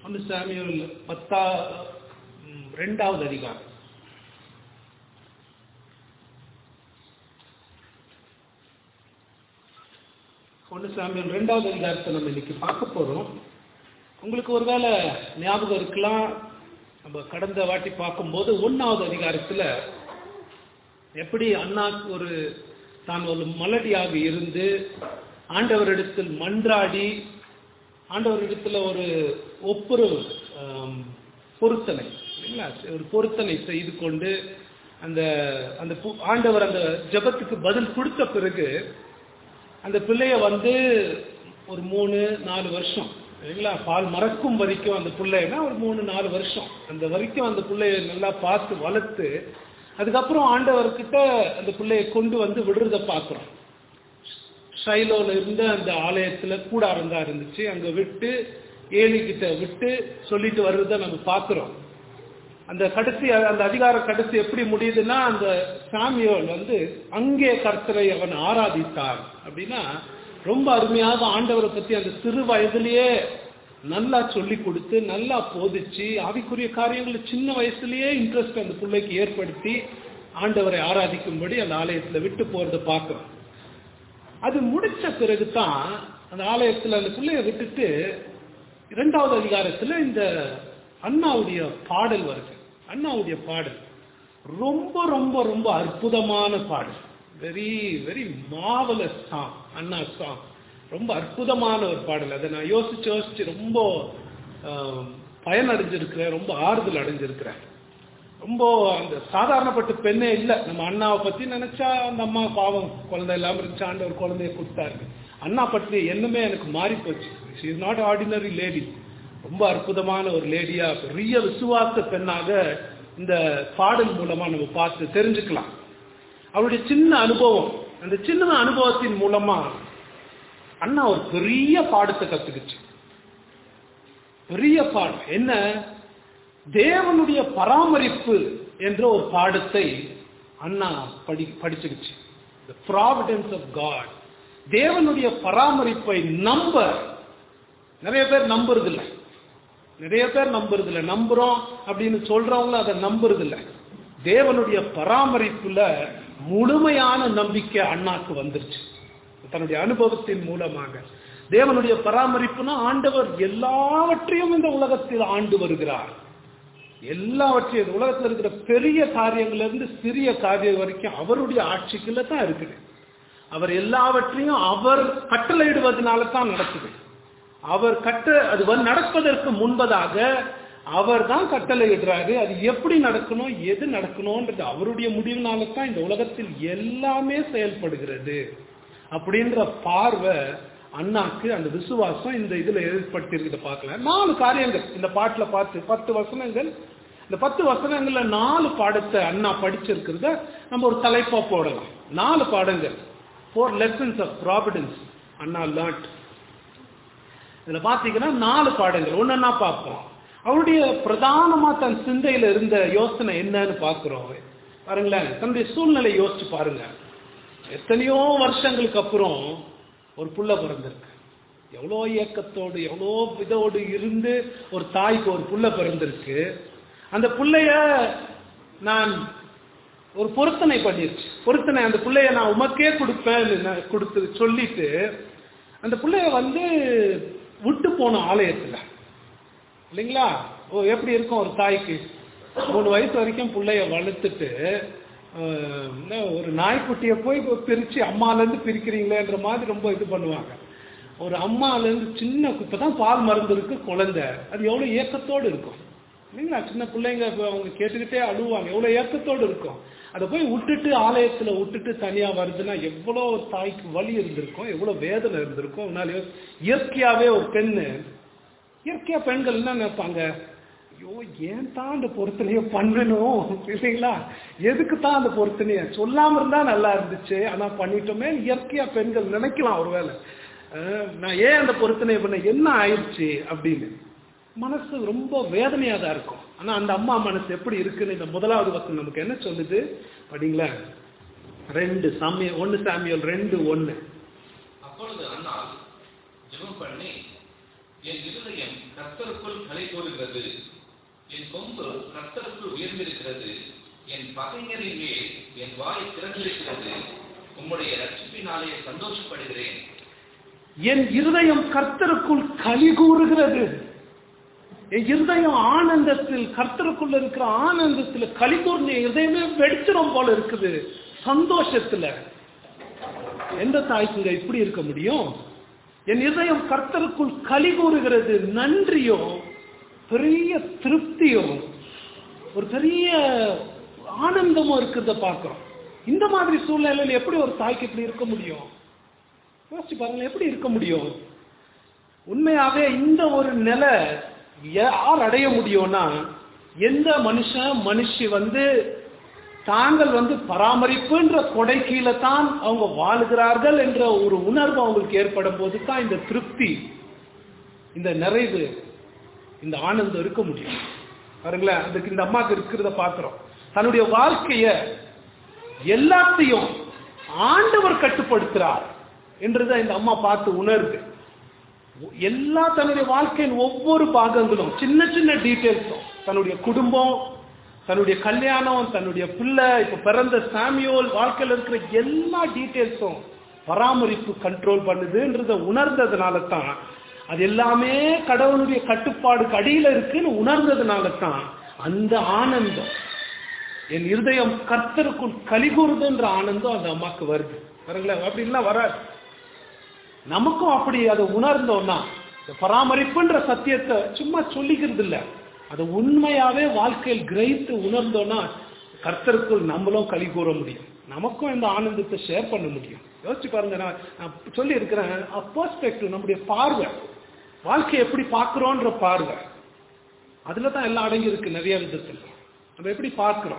ஒன்று சாமியல் பத்தா ம், ரெண்டாவது அதிகாரம் ஒன்று சாமியல் ரெண்டாவது அதிகாரத்தை நம்ம இன்னைக்கு பார்க்க போறோம் உங்களுக்கு ஒருவேளை ஞாபகம் இருக்கலாம் நம்ம கடந்த வாட்டி பார்க்கும்போது ஒன்றாவது அதிகாரத்துல எப்படி அண்ணாக்கு ஒரு தான் ஒரு மலடியாக இருந்து ஆண்டவரிடத்தில் மன்றாடி ஆண்டவரிடத்துல ஒரு ஒப்புரவு ஆம், பொருத்தனை இல்லைங்களா ஒரு பொருத்தனை செய்து கொண்டு அந்த அந்த பு- ஆண்டவர் அந்த ஜெபத்துக்கு பதில் கொடுத்த பிறகு அந்த பிள்ளைய வந்து ஒரு மூணு நாலு வருஷம் இல்லைங்களா பால் மறக்கும் வரைக்கும் அந்த பிள்ளைன்னா ஒரு மூணு நாலு வருஷம் அந்த வரைக்கும் அந்த பிள்ளைய நல்லா பார்த்து வளர்த்து அதுக்கப்புறம் ஆண்டவர்கிட்ட அந்த பிள்ளைய கொண்டு வந்து விடுறத பார்க்குறோம் ஷைலோல இருந்த அந்த ஆலயத்துல கூடாரம் தான் இருந்துச்சு அங்க விட்டு ஏலி கிட்ட விட்டு சொல்லிட்டு வர்றதை நம்ம பார்க்கிறோம் அந்த கடைசி அந்த அதிகார கடைசி எப்படி முடியுதுன்னா அந்த சாமியோல் வந்து அங்கே கர்த்தரை அவன் ஆராதித்தான் அப்படின்னா ரொம்ப அருமையாக ஆண்டவரை பத்தி அந்த சிறு வயதிலேயே நல்லா சொல்லி கொடுத்து நல்லா போதிச்சு ஆவிக்குரிய காரியங்களை சின்ன வயசுலயே இன்ட்ரெஸ்ட் அந்த பிள்ளைக்கு ஏற்படுத்தி ஆண்டவரை ஆராதிக்கும்படி அந்த ஆலயத்துல விட்டு போறதை பார்க்கிறோம் அது முடிச்ச பிறகுதான் அந்த ஆலயத்துல அந்த பிள்ளைய விட்டுட்டு இரண்டாவது அதிகாரத்துல இந்த அண்ணாவுடைய பாடல் வருது அண்ணாவுடைய பாடல் ரொம்ப ரொம்ப ரொம்ப அற்புதமான பாடல் வெரி வெரி மாவலஸ் சாங் அண்ணா சாங் ரொம்ப அற்புதமான ஒரு பாடல் அதை நான் யோசிச்சு யோசிச்சு ரொம்ப ஆம், பயனடைஞ்சிருக்கிறேன் ரொம்ப ஆறுதல் அடைஞ்சிருக்கிறேன் ரொம்ப அந்த சாதாரணப்பட்ட பெண்ணே இல்லை நம்ம அண்ணாவை பத்தி நினைச்சா அந்த அம்மா பாவம் குழந்தை இல்லாம இருந்துச்சு ஆண்டவர் குழந்தைய கொடுத்தாரு அண்ணா பற்றி எண்ணமே எனக்கு மாறி போச்சு she is not ordinary lady ரொம்ப அற்புதமான ஒரு லேடியா பெரிய விசுவாச பெண்ணாக இந்த பாடல் மூலமா நம்ம பார்த்து தெரிஞ்சுக்கலாம் அவருடைய சின்ன அனுபவம் அந்த சின்ன அனுபவத்தின் மூலமா அண்ணா ஒரு பெரிய பாடத்தை கத்துக்குச்சு பெரிய பாடம் என்ன தேவனுடைய பராமரிப்பு என்ற ஒரு பாடத்தை அண்ணா படி படிச்சுக்கிச்சு the providence of God தேவனுடைய பராமரிப்பை நம்ப நிறைய பேர் நம்புறது இல்ல நிறைய பேர் நம்புறது இல்ல நம்புறோம் அப்படின்னு சொல்றவங்க அதை நம்புறது இல்ல தேவனுடைய பராமரிப்புல முழுமையான நம்பிக்கை அண்ணாக்கு வந்துருச்சு தன்னுடைய அனுபவத்தின் மூலமாக தேவனுடைய பராமரிப்புனா ஆண்டவர் எல்லாவற்றையும் இந்த உலகத்தில் ஆண்டு வருகிறார் எல்லாவற்றையும் இந்த உலகத்தில் இருக்கிற பெரிய காரியங்கள்ல இருந்து சிறிய காரியம் வரைக்கும் அவருடைய ஆட்சிக்குள்ள தான் இருக்குது அவர் எல்லாவற்றையும் அவர் கட்டளையிடுவதனால தான் நடக்குது அவர் கட்ட அது வந்து நடப்பதற்கு முன்பதாக அவர் தான் கட்டளையிடுறாரு அது எப்படி நடக்கணும் எது நடக்கணும்ன்றது அவருடைய முடிவுனால தான் இந்த உலகத்தில் எல்லாமே செயல்படுகிறது அப்படின்ற பார்வை அண்ணாக்கு அந்த விசுவாசம் இந்த இதுல ஏற்படுத்தியிருக்கிறத பார்க்கல நாலு காரியங்கள் இந்த பாட்டுல பார்த்து பத்து வசனங்கள் இந்த பத்து வசனங்கள்ல நாலு பாடத்தை அண்ணா படிச்சிருக்கிறத நம்ம ஒரு தலைப்பா போடலாம் நாலு பாடங்கள் ஃபோர் லெசன்ஸ் ஆஃப் ப்ராவிடன்ஸ் அண்ணா லேர்ன்ட் இதுல பாத்தீங்கன்னா நாலு பாடங்கள் ஒன்னொன்னா பார்ப்போம் அவருடைய பிரதானமா தன் சிந்தையில இருந்த யோசனை என்னன்னு பார்க்கிறோம் பாருங்களேன் தன்னுடைய சூழ்நிலை யோசிச்சு பாருங்க எத்தனையோ வருஷங்களுக்கு அப்புறம் ஒரு புள்ள பிறந்திருக்கு எவ்வளோ இயக்கத்தோடு எவ்வளோ இதோடு இருந்து ஒரு தாய்க்கு ஒரு புள்ள பிறந்திருக்கு அந்த புள்ளைய நான் ஒரு பொருத்தனை பண்ணிருச்சு பொருத்தனை அந்த புள்ளைய நான் உமக்கே கொடுப்பேன் கொடுத்து சொல்லிட்டு அந்த புள்ளைய வந்து விட்டு போன ஆலயத்துல இல்லைங்களா ஓ எப்படி இருக்கும் ஒரு தாய்க்கு மூணு வயசு வரைக்கும் பிள்ளைய வளர்த்துட்டு ஆஹ், என்ன ஒரு நாய்க்குட்டியை போய் இப்ப பிரிச்சு அம்மால இருந்து பிரிக்கிறீங்களேன்ற மாதிரி ரொம்ப இது பண்ணுவாங்க ஒரு அம்மால இருந்து சின்ன இப்பதான் பால் மருந்து இருக்கு குழந்தை அது எவ்வளவு ஏக்கத்தோடு இருக்கும் இல்லைங்களா சின்ன பிள்ளைங்க இப்ப அவங்க கேட்டுக்கிட்டே அழுவாங்க எவ்வளவு ஏக்கத்தோடு இருக்கும் அதை போய் விட்டுட்டு ஆலயத்துல விட்டுட்டு தனியா வருதுன்னா எவ்வளவு ஒரு தாய்க்கு வலி இருந்திருக்கும் எவ்வளவு வேதனை இருந்திருக்கும் அதனால இயற்கையாவே ஒரு பெண்ணு இயற்கையா பெண்கள் என்ன நினைப்பாங்க ஐயோ ஏன் தான் அந்த பொருத்தனைய பண்ணணும் இல்லைங்களா எதுக்கு தான் அந்த பொருத்தனைய சொல்லாம இருந்தா நல்லா இருந்துச்சு ஆனா பண்ணிட்டோமே இயற்கையா பெண்கள் நினைக்கலாம் ஒருவேளை அஹ், நான் ஏன் அந்த பொருத்தனைய பண்ண என்ன ஆயிடுச்சு அப்படின்னு மனசு ரொம்ப வேதனையா தான் இருக்கும் ஆனா அந்த அம்மா மனசு எப்படி இருக்குன்னு இந்த முதலாவது வசனம் நமக்கு என்ன சொல்லுது படிங்களா ரெண்டு சாமிய ஒன்னு சாமியல் ரெண்டு ஒன்னு அப்பொழுது அண்ணால் ஜெபம் பண்ணி என் இருதயம் கர்த்தருக்குள் களை கூறுகிறது என் கொம்பு கர்த்தருக்குள் உயர்ந்திருக்கிறது என் பகைஞரின் மேல் என் வாய் திறந்திருக்கிறது உம்முடைய ரட்சிப்பினாலே சந்தோஷப்படுகிறேன் என் இருதயம் கர்த்தருக்குள் களி கூறுகிறது என் இருதயம் ஆனந்தத்தில் கர்த்தருக்குள்ள இருக்கிற ஆனந்தத்தில் களி கூர்ந்த என் இருதயமே வெடிச்சிடும் போல இருக்குது சந்தோஷத்துல எந்த தாய்க்குங்க இப்படி இருக்க முடியும் என் இருதயம் கர்த்தருக்குள் களி கூறுகிறது நன்றியோ பெரிய திருப்தியோ ஒரு பெரிய ஆனந்தமும் இருக்கிறத பார்க்கிறோம் இந்த மாதிரி சூழ்நிலையில் எப்படி ஒரு தாய்க்கு இப்படி இருக்க முடியும் யோசிச்சு பாருங்க எப்படி இருக்க முடியும் உண்மையாவே இந்த ஒரு நிலை யார் அடைய முடியும்னா எந்த மனுஷன் மனுஷி வந்து தாங்கள் வந்து பராமரிப்புன்ற கொடை கீழே தான் அவங்க வாழுகிறார்கள் என்ற ஒரு உணர்வு அவங்களுக்கு ஏற்படும் போது தான் இந்த திருப்தி இந்த நிறைவு இந்த ஆனந்தம் இருக்க முடியும் பாருங்களேன் அதுக்கு இந்த அம்மாக்கு இருக்கிறத பார்க்கிறோம் தன்னுடைய வாழ்க்கைய எல்லாத்தையும் ஆண்டவர் கட்டுப்படுத்துறார் என்றுதான் இந்த அம்மா பார்த்து உணர்வு எல்லா தன்னுடைய வாழ்க்கையின் ஒவ்வொரு பாகங்களும் சின்ன சின்ன டீட்டெயில்ஸும் தன்னுடைய குடும்பம் தன்னுடைய கல்யாணம் தன்னுடைய பிள்ளை இப்ப பிறந்த சாமியோல் வாழ்க்கையில் இருக்கிற எல்லா டீட்டெயில்ஸும் பராமரிப்பு கண்ட்ரோல் பண்ணுதுன்றத உணர்ந்ததுனால தான் அது எல்லாமே கடவுளுடைய கட்டுப்பாடுக்கு அடியில இருக்குன்னு உணர்ந்ததுனால தான் அந்த ஆனந்தம் என் இருதயம் கர்த்தருக்குள் கலிகூறுதுன்ற ஆனந்தம் அந்த அம்மாக்கு வருது பாருங்களேன் அப்படின்லாம் வராது நமக்கும் அப்படி அதை உணர்ந்தோம்னா இந்த பராமரிப்புன்ற சத்தியத்தை சும்மா சொல்லிக்கிறது இல்ல அதை உண்மையாவே வாழ்க்கையில் கிரகித்து உணர்ந்தோம்னா கர்த்தருக்குள் நம்மளும் களி கூற முடியும் நமக்கும் இந்த ஆனந்தத்தை ஷேர் பண்ண முடியும் யோசிச்சு பாருங்க நான் நான் சொல்லி இருக்கிறேன் பெர்ஸ்பெக்டிவ் நம்முடைய பார்வை வாழ்க்கையை எப்படி பார்க்கிறோன்ற பார்வை அதுல தான் எல்லாம் அடங்கி இருக்கு நிறைய விதத்தில் நம்ம எப்படி பார்க்கிறோம்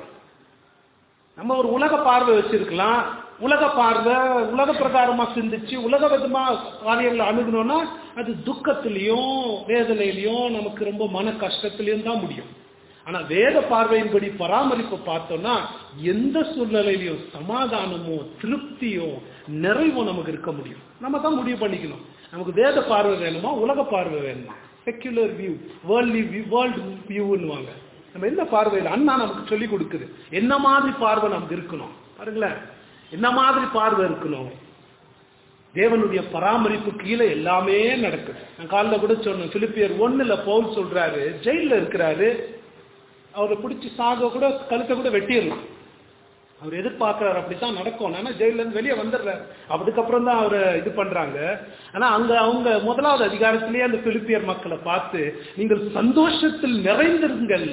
நம்ம ஒரு உலக பார்வை வச்சிருக்கலாம் உலக பார்வை உலக பிரகாரமா சிந்திச்சு உலக விதமா காரியங்களை அணுகணும்னா அது துக்கத்திலையும் வேதனையிலையும் நமக்கு ரொம்ப மன கஷ்டத்திலையும் தான் முடியும் ஆனா வேத பார்வையின்படி பராமரிப்பு பார்த்தோம்னா எந்த சூழ்நிலையிலையும் சமாதானமோ திருப்தியோ நிறைவும் நமக்கு இருக்க முடியும் நம்ம தான் முடிவு பண்ணிக்கணும் நமக்கு வேத பார்வை வேணுமா உலக பார்வை வேணுமா செக்யுலர் வியூ வேர்ல்ட்லி வேர்ல்டு வியூன்னுவாங்க நம்ம என்ன பார்வையில் அண்ணா நமக்கு சொல்லி கொடுக்குது என்ன மாதிரி பார்வை நமக்கு இருக்கணும் பாருங்களேன் என்ன மாதிரி பார்வை இருக்கணும் தேவனுடைய பராமரிப்பு கீழே எல்லாமே நடக்குது நான் காலைல கூட சொன்னேன் பிலிப்பியர் ஒண்ணுல பவுல் சொல்றாரு ஜெயில இருக்கிறாரு அவரை பிடிச்சி சாக கூட கழுத்தை கூட வெட்டிடலாம் அவர் எதிர்பார்க்கிறார் அப்படித்தான் நடக்கும் ஆனா ஜெயில இருந்து வெளியே வந்துடுறாரு அதுக்கப்புறம் தான் அவரை இது பண்றாங்க ஆனா அங்க அவங்க முதலாவது அதிகாரத்திலேயே அந்த பிலிப்பியர் மக்களை பார்த்து நீங்கள் சந்தோஷத்தில் நிறைந்திருங்கள்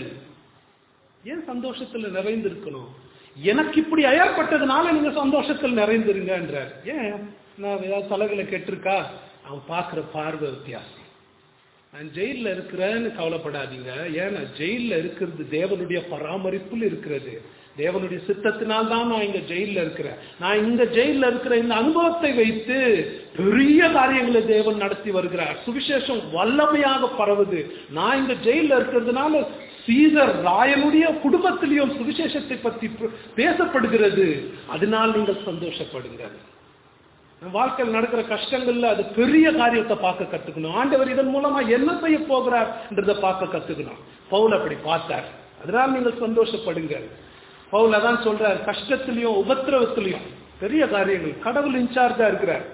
ஏன் சந்தோஷத்துல நிறைந்திருக்கணும் எனக்கு இப்படி அயற்பட்டதுனால நீங்க சந்தோஷத்தில் நிறைந்திருங்கன்றார் ஏன் நான் ஏதாவது தலைகளை கெட்டிருக்கா அவன் பார்க்குற பார்வை வித்தியாசம் நான் ஜெயிலில் இருக்கிறேன்னு கவலைப்படாதீங்க ஏன்னா ஜெயிலில் இருக்கிறது தேவனுடைய பராமரிப்பில் இருக்கிறது தேவனுடைய சித்தத்தினால் தான் நான் இங்க ஜெயிலில் இருக்கிறேன் நான் இந்த ஜெயிலில் இருக்கிற இந்த அனுபவத்தை வைத்து பெரிய காரியங்களை தேவன் நடத்தி வருகிறார் சுவிசேஷம் வல்லமையாக பரவுது நான் இங்க ஜெயிலில் இருக்கிறதுனால சீசர் ராயனுடைய குடும்பத்திலையும் சுவிசேஷத்தை பற்றி பேசப்படுகிறது அதனால் நீங்கள் சந்தோஷப்படுங்கள் வாழ்க்கையில் நடக்கிற கஷ்டங்கள்ல அது பெரிய காரியத்தை பார்க்க கத்துக்கணும் ஆண்டவர் இதன் மூலமா என்ன செய்ய போகிறார்ன்றதை பார்க்க கத்துக்கணும் பவுல் அப்படி பார்த்தார் அதனால் நீங்கள் சந்தோஷப்படுங்கள் பவுல் அதான் சொல்றார் கஷ்டத்திலையும் உபத்திரவத்திலையும் பெரிய காரியங்கள் கடவுள் இன்சார்ஜா இருக்கிறார்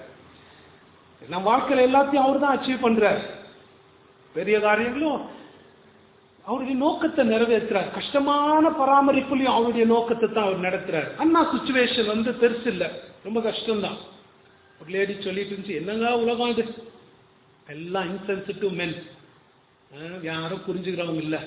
நம்ம வாழ்க்கையில எல்லாத்தையும் அவர் தான் அச்சீவ் பண்றார் பெரிய காரியங்களும் அவருடைய நோக்கத்தை நிறைவேற்றுறார் கஷ்டமான பராமரிப்புலையும் அவருடைய நோக்கத்தை தான் அவர் நடத்துறார் அண்ணா சுச்சுவேஷன் வந்து பெருசு இல்லை ரொம்ப கஷ்டம்தான் ஒரு லேடி சொல்லிட்டு இருந்துச்சு என்னங்க உலகம் இது எல்லாம் இன்சென்சிட்டிவ் மென் யாரும் புரிஞ்சுக்கிறவங்க இல்லை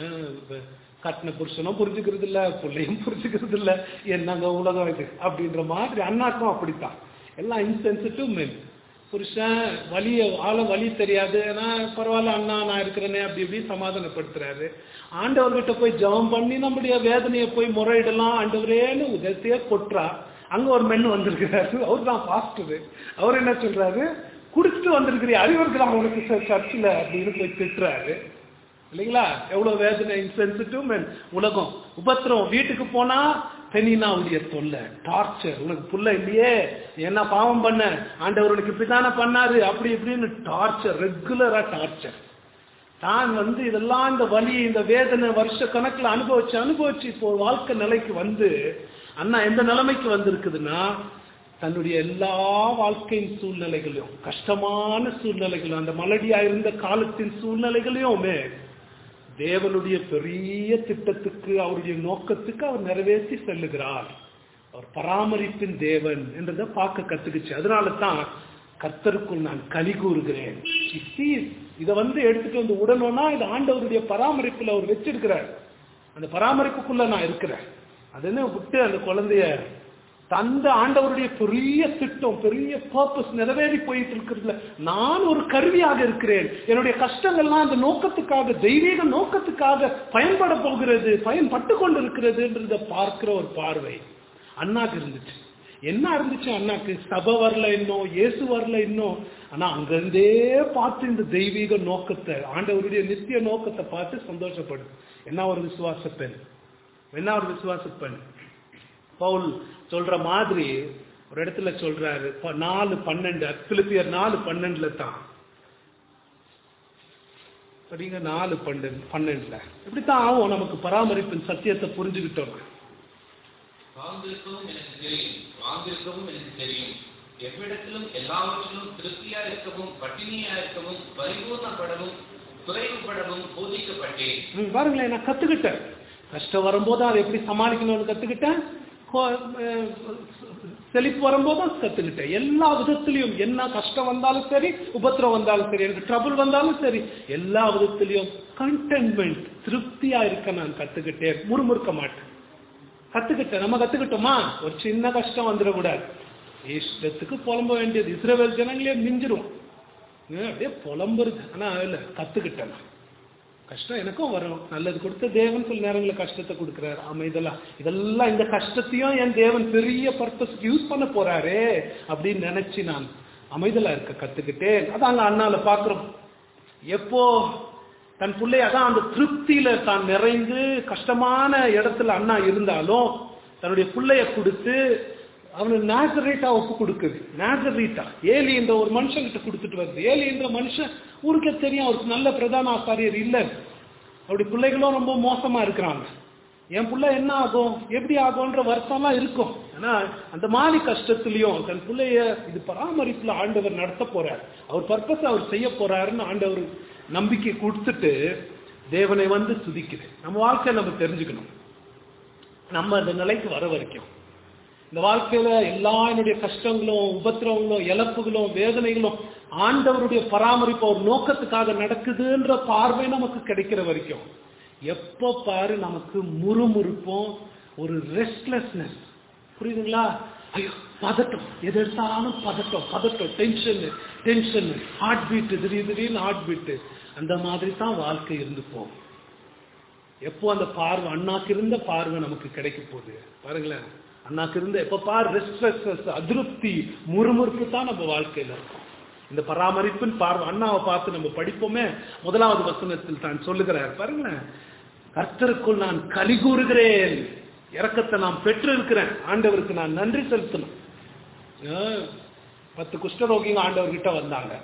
கட்டின புருஷனும் புரிஞ்சுக்கிறது இல்லை பிள்ளையும் புரிஞ்சுக்கிறது இல்லை என்னங்க உலகம் இது அப்படின்ற மாதிரி அண்ணாக்கும் அப்படித்தான் எல்லாம் இன்சென்சிட்டிவ் மென் புருஷன் வலிய ஆள வலி தெரியாது ஆனா பரவாயில்ல அண்ணா நான் இருக்கிறேனே அப்படி இப்படி சமாதானப்படுத்துறாரு ஆண்டவர்கிட்ட போய் ஜெபம் பண்ணி நம்முடைய வேதனையை போய் முறையிடலாம் ஆண்டவரேன்னு உதயத்தையே கொட்டுறா அங்க ஒரு மென் வந்திருக்கிறாரு அவர் தான் பாஸ்டர் அவர் என்ன சொல்றாரு குடிச்சிட்டு வந்திருக்கிற அறிவர்கள் அவனுக்கு சர்ச்சில் அப்படின்னு போய் திட்டுறாரு இல்லைங்களா எவ்வளவு வேதனை இன்சென்சிட்டிவ் உலகம் உபத்திரம் வீட்டுக்கு போனா பெனினாவுடைய தொல்லை டார்ச்சர் உனக்கு புள்ள இல்லையே என்ன பாவம் பண்ண ஆண்டவர் உனக்கு இப்படித்தானே பண்ணாரு அப்படி இப்படின்னு டார்ச்சர் ரெகுலரா டார்ச்சர் தான் வந்து இதெல்லாம் இந்த வலி இந்த வேதனை வருஷ கணக்குல அனுபவிச்சு அனுபவிச்சு இப்போ ஒரு வாழ்க்கை நிலைக்கு வந்து அண்ணா எந்த நிலைமைக்கு வந்திருக்குதுன்னா தன்னுடைய எல்லா வாழ்க்கையின் சூழ்நிலைகளையும் கஷ்டமான சூழ்நிலைகளும் அந்த மலடியா இருந்த காலத்தின் சூழ்நிலைகளையுமே தேவனுடைய பெரிய திட்டத்துக்கு அவருடைய நோக்கத்துக்கு அவர் நிறைவேற்றி செல்லுகிறார் அவர் பராமரிப்பின் தேவன் என்றதை பார்க்க கத்துக்குச்சு அதனால தான் கர்த்தருக்குள் நான் கலி கூறுகிறேன் She sees. இதை வந்து எடுத்துட்டு வந்து உடனோனா இது ஆண்டவருடைய பராமரிப்புல அவர் வச்சிருக்கிறார் அந்த பராமரிப்புக்குள்ள நான் இருக்கிறேன் அதுன்னு விட்டு அந்த குழந்தைய தந்த ஆண்டவருடைய பெரிய திட்டம் பெரிய பர்பஸ் நிறைவேறி போயிட்டு இருக்கிறதுல நான் ஒரு கருவியாக இருக்கிறேன் என்னுடைய கஷ்டங்கள்லாம் அந்த நோக்கத்துக்காக தெய்வீக நோக்கத்துக்காக பயன்பட போகிறது பயன்பட்டு கொண்டு இருக்கிறதுன்றத பார்க்கிற ஒரு பார்வை அண்ணாக்கு இருந்துச்சு என்ன இருந்துச்சு அண்ணாக்கு சபை வரல இன்னும் இயேசு வரல இன்னும் ஆனா அங்கிருந்தே பார்த்து இந்த தெய்வீக நோக்கத்தை ஆண்டவருடைய நித்திய நோக்கத்தை பார்த்து சந்தோஷப்படுது என்ன ஒரு விசுவாச பெண் என்ன ஒரு விசுவாச பெண் பவுல் சொல்ற மாதிரி ஒரு இடத்துல சொல்றாரு ப- நாலு பன்னெண்டு பிலிப்பியர் நாலு பன்னெண்டுல தான் சரிங்க நாலு பன்னெண்டு பன்னெண்டுல இப்படித்தான் ஆகும் நமக்கு பராமரிப்பின் சத்தியத்தை புரிஞ்சுக்கிட்டோம் வாழ்ந்திருக்கவும் எனக்கு தெரியும் வாழ்ந்திருக்கவும் எனக்கு தெரியும் எவ்விடத்திலும் எல்லாவற்றிலும் திருப்தியா இருக்கவும் பட்டினியா இருக்கவும் பரிபூர்ணப்படவும் குறைவுபடவும் போதிக்கப்பட்டேன் ம், பாருங்களேன் நான் கத்துக்கிட்டேன் கஷ்டம் வரும்போது அதை எப்படி சமாளிக்கணும்னு கத்துக்கிட்டேன் கோ- அஹ், செழிப்பு வரும்போதும் கத்துக்கிட்டேன் எல்லா விதத்திலையும் என்ன கஷ்டம் வந்தாலும் சரி உபத்திரம் வந்தாலும் சரி எனக்கு ட்ரபிள் வந்தாலும் சரி எல்லா விதத்திலையும் கண்டென்மெண்ட் திருப்தியா இருக்க நான் கத்துக்கிட்டேன் முறுமுறுக்க மாட்டேன் கத்துக்கிட்டேன் நம்ம கத்துக்கிட்டோமா ஒரு சின்ன கஷ்டம் வந்துடக்கூடாது இஷ்டத்துக்கு புலம்ப வேண்டியது இஸ்ரேல் ஜனங்களே மிஞ்சிரும் ஏன் அப்படியே புலம்புறது ஆனா இல்ல கத்துக்கிட்டேன் நான். கஷ்டம் எனக்கும் வரும் நல்லது கொடுத்த தேவன் சில நேரங்களில் கஷ்டத்தை கொடுக்குறாரு ஆமா இதெல்லாம் இதெல்லாம் இந்த கஷ்டத்தையும் என் தேவன் பெரிய பர்பஸ்க்கு யூஸ் பண்ண போறாரே அப்படின்னு நினைச்சு நான் அமைதலா இருக்க கத்துக்கிட்டேன் அதான் அங்க அண்ணால பாக்குறோம் எப்போ தன் பிள்ளை அதான் அந்த திருப்தியில தான் நிறைந்து கஷ்டமான இடத்துல அண்ணா இருந்தாலும் தன்னுடைய பிள்ளைய கொடுத்து அவனுக்கு நேசரேட்டா ஒப்பு கொடுக்குது நேசரீட்டா ஏலி என்ற ஒரு மனுஷன்கிட்ட கொடுத்துட்டு வருது ஏலி என்ற மனுஷன் ஊருக்கே தெரியும் அவருக்கு நல்ல பிரதான ஆசாரியர் இல்லை அவருடைய பிள்ளைகளும் ரொம்ப மோசமா இருக்கிறாங்க என் பிள்ளை என்ன ஆகும் எப்படி ஆகும்ன்ற வருத்தம்லாம் இருக்கும் ஆனா அந்த மாதிரி கஷ்டத்துலயும் தன் பிள்ளைய இது பராமரிப்புல ஆண்டவர் நடத்த போறார் அவர் பர்பஸ் அவர் செய்ய போறாருன்னு ஆண்டவர் நம்பிக்கை கொடுத்துட்டு தேவனை வந்து துதிக்குது நம்ம வாழ்க்கையை நம்ம தெரிஞ்சுக்கணும் நம்ம அந்த நிலைக்கு வர வரைக்கும் இந்த வாழ்க்கையில எல்லா என்னுடைய கஷ்டங்களும் உபத்திரவங்களும் இழப்புகளும் வேதனைகளும் ஆண்டவருடைய பராமரிப்பு ஒரு நோக்கத்துக்காக நடக்குதுன்ற பார்வை நமக்கு கிடைக்கிற வரைக்கும் எப்ப பாரு நமக்கு முறுமுறுப்பும் ஒரு ரெஸ்ட்லெஸ்னஸ் புரியுதுங்களா ஐயோ பதட்டம் எது எடுத்தாலும் பதட்டம் பதட்டம் டென்ஷன் டென்ஷன் ஹார்ட் பீட் திடீர் திடீர்னு ஹார்ட் பீட் அந்த மாதிரி தான் வாழ்க்கை இருந்து போகும் எப்போ அந்த பார்வை அண்ணாக்கு இருந்த பார்வை நமக்கு கிடைக்க போகுது பாருங்களேன் அண்ணாக்கு இருந்த எப்ப பார் ரெஸ்ட்லெஸ்னஸ் அதிருப்தி முறுமுறுப்பு தான் நம்ம வாழ்க்கையில இருக்கும் இந்த பராமரிப்பின் பார்வை அண்ணாவை பார்த்து நம்ம படிப்போமே முதலாவது வசனத்தில் தான் சொல்லுகிறார் பாருங்களேன் கர்த்தருக்குள் நான் கலி கூறுகிறேன் இறக்கத்தை நான் பெற்று இருக்கிறேன் ஆண்டவருக்கு நான் நன்றி செலுத்தணும் ஆஹ், பத்து குஷ்டரோகிங்க ஆண்டவர்கிட்ட வந்தாங்க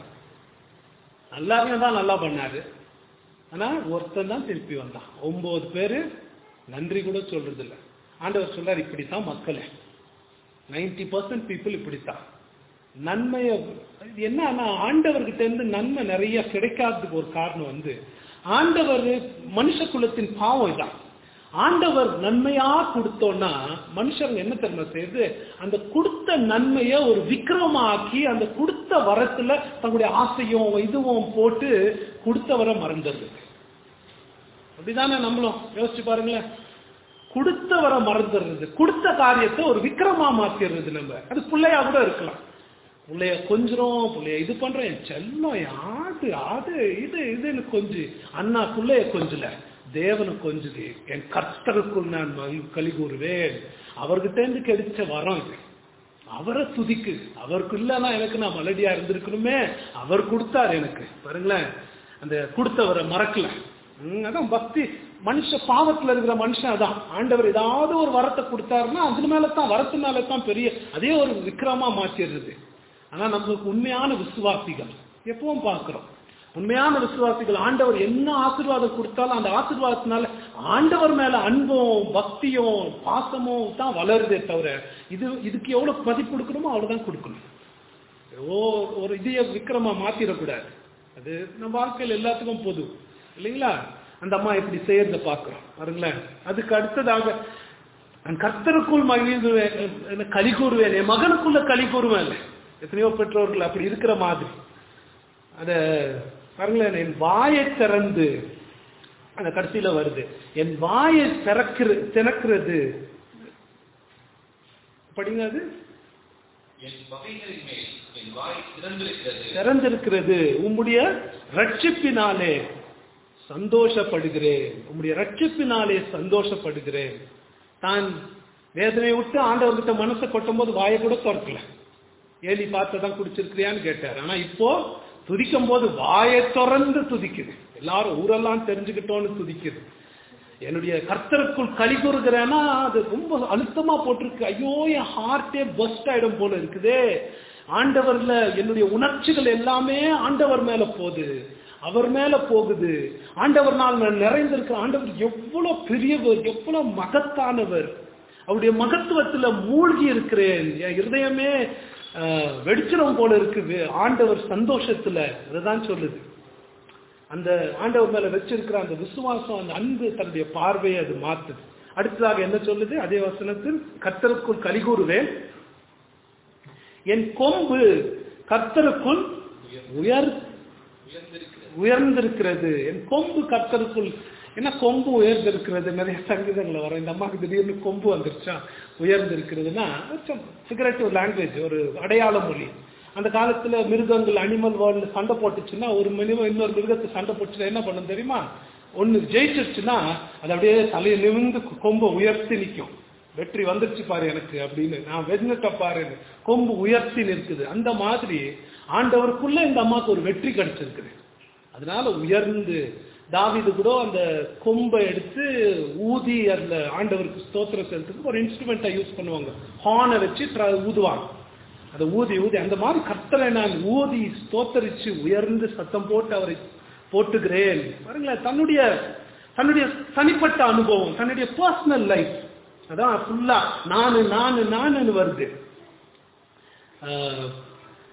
எல்லாருமே தான் நல்லா பண்ணாரு ஆனா ஒருத்தன் தான் திருப்பி வந்தான் ஒன்பது பேரு நன்றி கூட சொல்றது இல்ல ஆண்டவர் சொல்றாரு இப்படித்தான் மக்களே நைன்டி பர்சன்ட் பீப்புள் இப்படித்தான் நன்மைய இது என்னன்னா ஆண்டவர்கிட்ட இருந்து நன்மை நிறைய கிடைக்காததுக்கு ஒரு காரணம் வந்து ஆண்டவர் மனுஷ குலத்தின் பாவம் இதான் ஆண்டவர் நன்மையா கொடுத்தோம்னா மனுஷங்க என்ன தெரியுமா செய்யுது அந்த கொடுத்த நன்மையை ஒரு விக்ரமாக்கி அந்த கொடுத்த வரத்துல தங்களுடைய ஆசையும் இதுவும் போட்டு கொடுத்தவரை மறந்துடுது அப்படிதானே நம்மளும் யோசிச்சு பாருங்களேன் கொடுத்தவரை மறந்துடுறது கொடுத்த காரியத்தை ஒரு விக்ரமா மாத்திடுறது நம்ம அது பிள்ளையா கூட இருக்கலாம் பிள்ளைய கொஞ்சம் பிள்ளைய இது பண்றேன் என் செல்லம் யாது அது இது இதுன்னு கொஞ்சு அண்ணா பிள்ளைய கொஞ்சல தேவனு கொஞ்சுது என் கர்த்தருக்குள் நான் மகி- கலி கூறுவேன் அவர்கிட்ட இருந்து கிடைச்ச வரம் இது அவரை துதிக்கு அவருக்கு இல்லைன்னா எனக்கு நான் மலடியா இருந்திருக்கணுமே அவர் கொடுத்தார் எனக்கு பாருங்களேன் அந்த கொடுத்தவரை மறக்கல ம், அதான் பக்தி மனுஷ பாவத்துல இருக்கிற மனுஷன் அதான் ஆண்டவர் ஏதாவது ஒரு வரத்தை கொடுத்தாருன்னா அது மேல தான் வரத்து மேல தான் பெரிய அதே ஒரு விக்ரமா மாற்றிடுறது ஆனா நம்மளுக்கு உண்மையான விசுவாசிகள் எப்பவும் பார்க்கிறோம் உண்மையான விசுவாசிகள் ஆண்டவர் என்ன ஆசீர்வாதம் கொடுத்தாலும் அந்த ஆசீர்வாதத்தினால ஆண்டவர் மேல அன்பும் பக்தியும் பாசமும் தான் வளருதே தவிர இது இதுக்கு எவ்வளவு மதிப்பு கொடுக்கணுமோ அவ்வளவுதான் கொடுக்கணும் ஓ ஒரு இதைய விக்ரமா மாத்திரக்கூடாது அது நம்ம வாழ்க்கையில் எல்லாத்துக்கும் பொது இல்லைங்களா அந்த அம்மா இப்படி செய்யறத பார்க்கிறோம் பாருங்களேன் அதுக்கு அடுத்ததாக நான் கர்த்தருக்குள் மகிழ்ந்துவேன் என்ன களி கூறுவேன் என் மகனுக்குள்ள களி கூறுவேன் இல்லை எத்தனையோ பெற்றோர்கள் அப்படி இருக்கிற மாதிரி அத பாருங்களேன் என் வாயை திறந்து அந்த கடைசியில வருது என் வாயை திறக்கிற திறக்கிறது படிங்க அது என் பகைஞரின் மேல் என் வாய் திறந்திருக்கிறது திறந்திருக்கிறது உம்முடைய ரட்சிப்பினாலே சந்தோஷப்படுகிறேன் உம்முடைய ரட்சிப்பினாலே சந்தோஷப்படுகிறேன் தான் வேதனை விட்டு ஆண்டவர்கிட்ட மனசை கொட்டும் போது வாயை கூட திறக்கல ஏலி பார்த்ததான் குடிச்சிருக்கிறியான்னு கேட்டார் ஆனா இப்போ துதிக்கும் போது வாயை திறந்து துதிக்குது எல்லாரும் ஊரெல்லாம் தெரிஞ்சுக்கிட்டோன்னு துதிக்குது என்னுடைய கர்த்தருக்குள் களி கூறுகிறேன்னா அது ரொம்ப அழுத்தமா போட்டிருக்கு ஐயோ என் ஹார்ட்டே பஸ்ட் ஆயிடும் போல இருக்குதே ஆண்டவர்ல என்னுடைய உணர்ச்சிகள் எல்லாமே ஆண்டவர் மேல போகுது அவர் மேல போகுது ஆண்டவர் நான் நிறைந்திருக்கிற ஆண்டவர் எவ்வளவு பெரியவர் எவ்வளவு மகத்தானவர் அவருடைய மகத்துவத்துல மூழ்கி இருக்கிறேன் என் இருதயமே அஹ், வெடிச்சிடும் போல இருக்குது ஆண்டவர் சந்தோஷத்துல அதுதான் சொல்லுது அந்த ஆண்டவர் மேல வச்சிருக்கிற அந்த விசுவாசம் அந்த அன்பு தன்னுடைய பார்வையை அது மாத்துது அடுத்ததாக என்ன சொல்லுது அதே வசனத்தில் கர்த்தருக்குள் கலிகூறுவேன் என் கொம்பு கர்த்தருக்குள் உயர் உயர்ந்திருக்கிறது உயர்ந்திருக்கிறது என் கொம்பு கர்த்தருக்குள் என்ன கொம்பு உயர்ந்திருக்கிறது நிறைய சங்கீதங்களை வரும் இந்த அம்மாவுக்கு திடீர்னு கொம்பு வந்துருச்சா உயர்ந்திருக்கிறதுனா ஃபிகரேட்டிவ் லாங்குவேஜ் ஒரு அடையாள மொழி அந்த காலத்துல மிருகங்கள் அனிமல் வேர்ல்டு சண்டை போட்டுச்சுன்னா ஒரு மினிமம் இன்னொரு மிருகத்தை சண்டை போட்டுச்சுன்னா என்ன பண்ணும் தெரியுமா ஒன்னு ஜெயிச்சிருச்சுன்னா அது அப்படியே தலையை நிமிந்து கொம்பை உயர்த்தி நிற்கும் வெற்றி வந்துருச்சு பாரு எனக்கு அப்படின்னு நான் வெண்ணிட்ட பாரு கொம்பு உயர்த்தி நிற்குது அந்த மாதிரி ஆண்டவருக்குள்ள இந்த அம்மாவுக்கு ஒரு வெற்றி கிடைச்சிருக்குது அதனால உயர்ந்து தாவீது கூட அந்த கொம்பை எடுத்து ஊதி அந்த ஆண்டவருக்கு ஸ்தோத்திரம் செலுத்துறதுக்கு ஒரு இன்ஸ்ட்ருமெண்ட்டை யூஸ் பண்ணுவாங்க ஹார்னை வச்சு ட்ர- ஊதுவாங்க அதை ஊதி ஊதி அந்த மாதிரி கர்த்தரை நான் ஊதி ஸ்தோத்தரிச்சு உயர்ந்து சத்தம் போட்டு அவரை போட்டுகிறேன் பாருங்களேன் தன்னுடைய தன்னுடைய தனிப்பட்ட அனுபவம் தன்னுடைய பர்சனல் லைஃப் அதான் ஃபுல்லா நானு நானு நானுன்னு வருது ஆஹ்,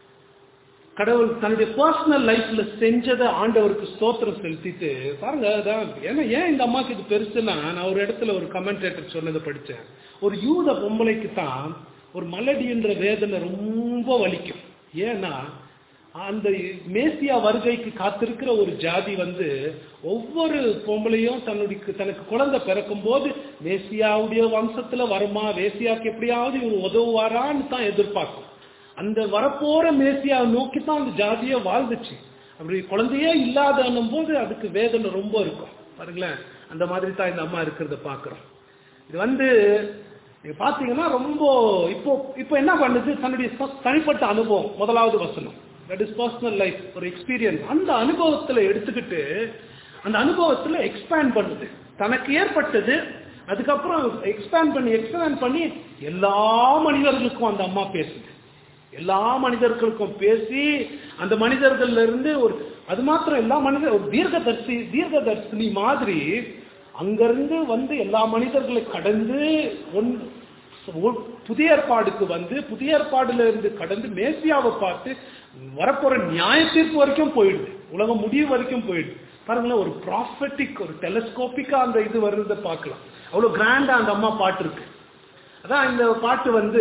கடவுள் தன்னுடைய பர்சனல் லைஃப்ல செஞ்சதை ஆண்டவருக்கு ஸ்தோத்திரம் செலுத்திட்டு பாருங்க அதான் ஏன்னா ஏன் இந்த அம்மாக்கு இது பெருசுன்னா நான் ஒரு இடத்துல ஒரு கமெண்டேட்டர் சொன்னதை படிச்சேன் ஒரு யூத பொம்பளைக்கு தான் ஒரு மலடின்ற வேதனை ரொம்ப வலிக்கும் ஏன்னா அந்த மேசியா வருகைக்கு காத்திருக்கிற ஒரு ஜாதி வந்து ஒவ்வொரு பொம்பளையும் தன்னுடைய தனக்கு குழந்தை பிறக்கும் போது மேசியாவுடைய வம்சத்துல வருமா மேசியாவுக்கு எப்படியாவது இவர் உதவுவாரான்னு தான் எதிர்பார்க்கும் அந்த வரப்போற மேசியா நோக்கி தான் அந்த ஜாதியே வாழ்ந்துச்சு அப்படி குழந்தையே இல்லாதன்னும் போது அதுக்கு வேதனை ரொம்ப இருக்கும் பாருங்களேன் அந்த மாதிரி தான் இந்த அம்மா இருக்கிறத பாக்குறோம் இது வந்து நீங்க பாத்தீங்கன்னா ரொம்ப இப்போ இப்போ என்ன பண்ணுது தன்னுடைய சொ- தனிப்பட்ட அனுபவம் முதலாவது வசனம் தட் இஸ் பர்சனல் லைஃப் ஒரு எக்ஸ்பீரியன்ஸ் அந்த அனுபவத்துல எடுத்துக்கிட்டு அந்த அனுபவத்துல எக்ஸ்பேண்ட் பண்ணுது தனக்கு ஏற்பட்டது அதுக்கப்புறம் எக்ஸ்பேண்ட் பண்ணி எக்ஸ்பேண்ட் பண்ணி எல்லா மனிதர்களுக்கும் அந்த அம்மா பேசுது எல்லா மனிதர்களுக்கும் பேசி அந்த மனிதர்கள்ல இருந்து ஒரு அது மாத்திரம் எல்லா மனிதர் ஒரு தீர்க்கதர்சி தீர்க்கதர்சினி மாதிரி அங்கிருந்து வந்து எல்லா மனிதர்களை கடந்து ஒன் ஒ- புதிய ஏற்பாடுக்கு வந்து புதிய ஏற்பாடுல இருந்து கடந்து மேசியாவை பார்த்து வரப்போற நியாய தீர்ப்பு வரைக்கும் போயிடுது உலகம் முடிவு வரைக்கும் போயிடுது பாருங்களேன் ஒரு ப்ராஃபட்டிக் ஒரு டெலஸ்கோபிக்கா அந்த இது வர்றதை பார்க்கலாம் அவ்வளவு கிராண்டா அந்த அம்மா பாட்டு இருக்கு அதான் இந்த பாட்டு வந்து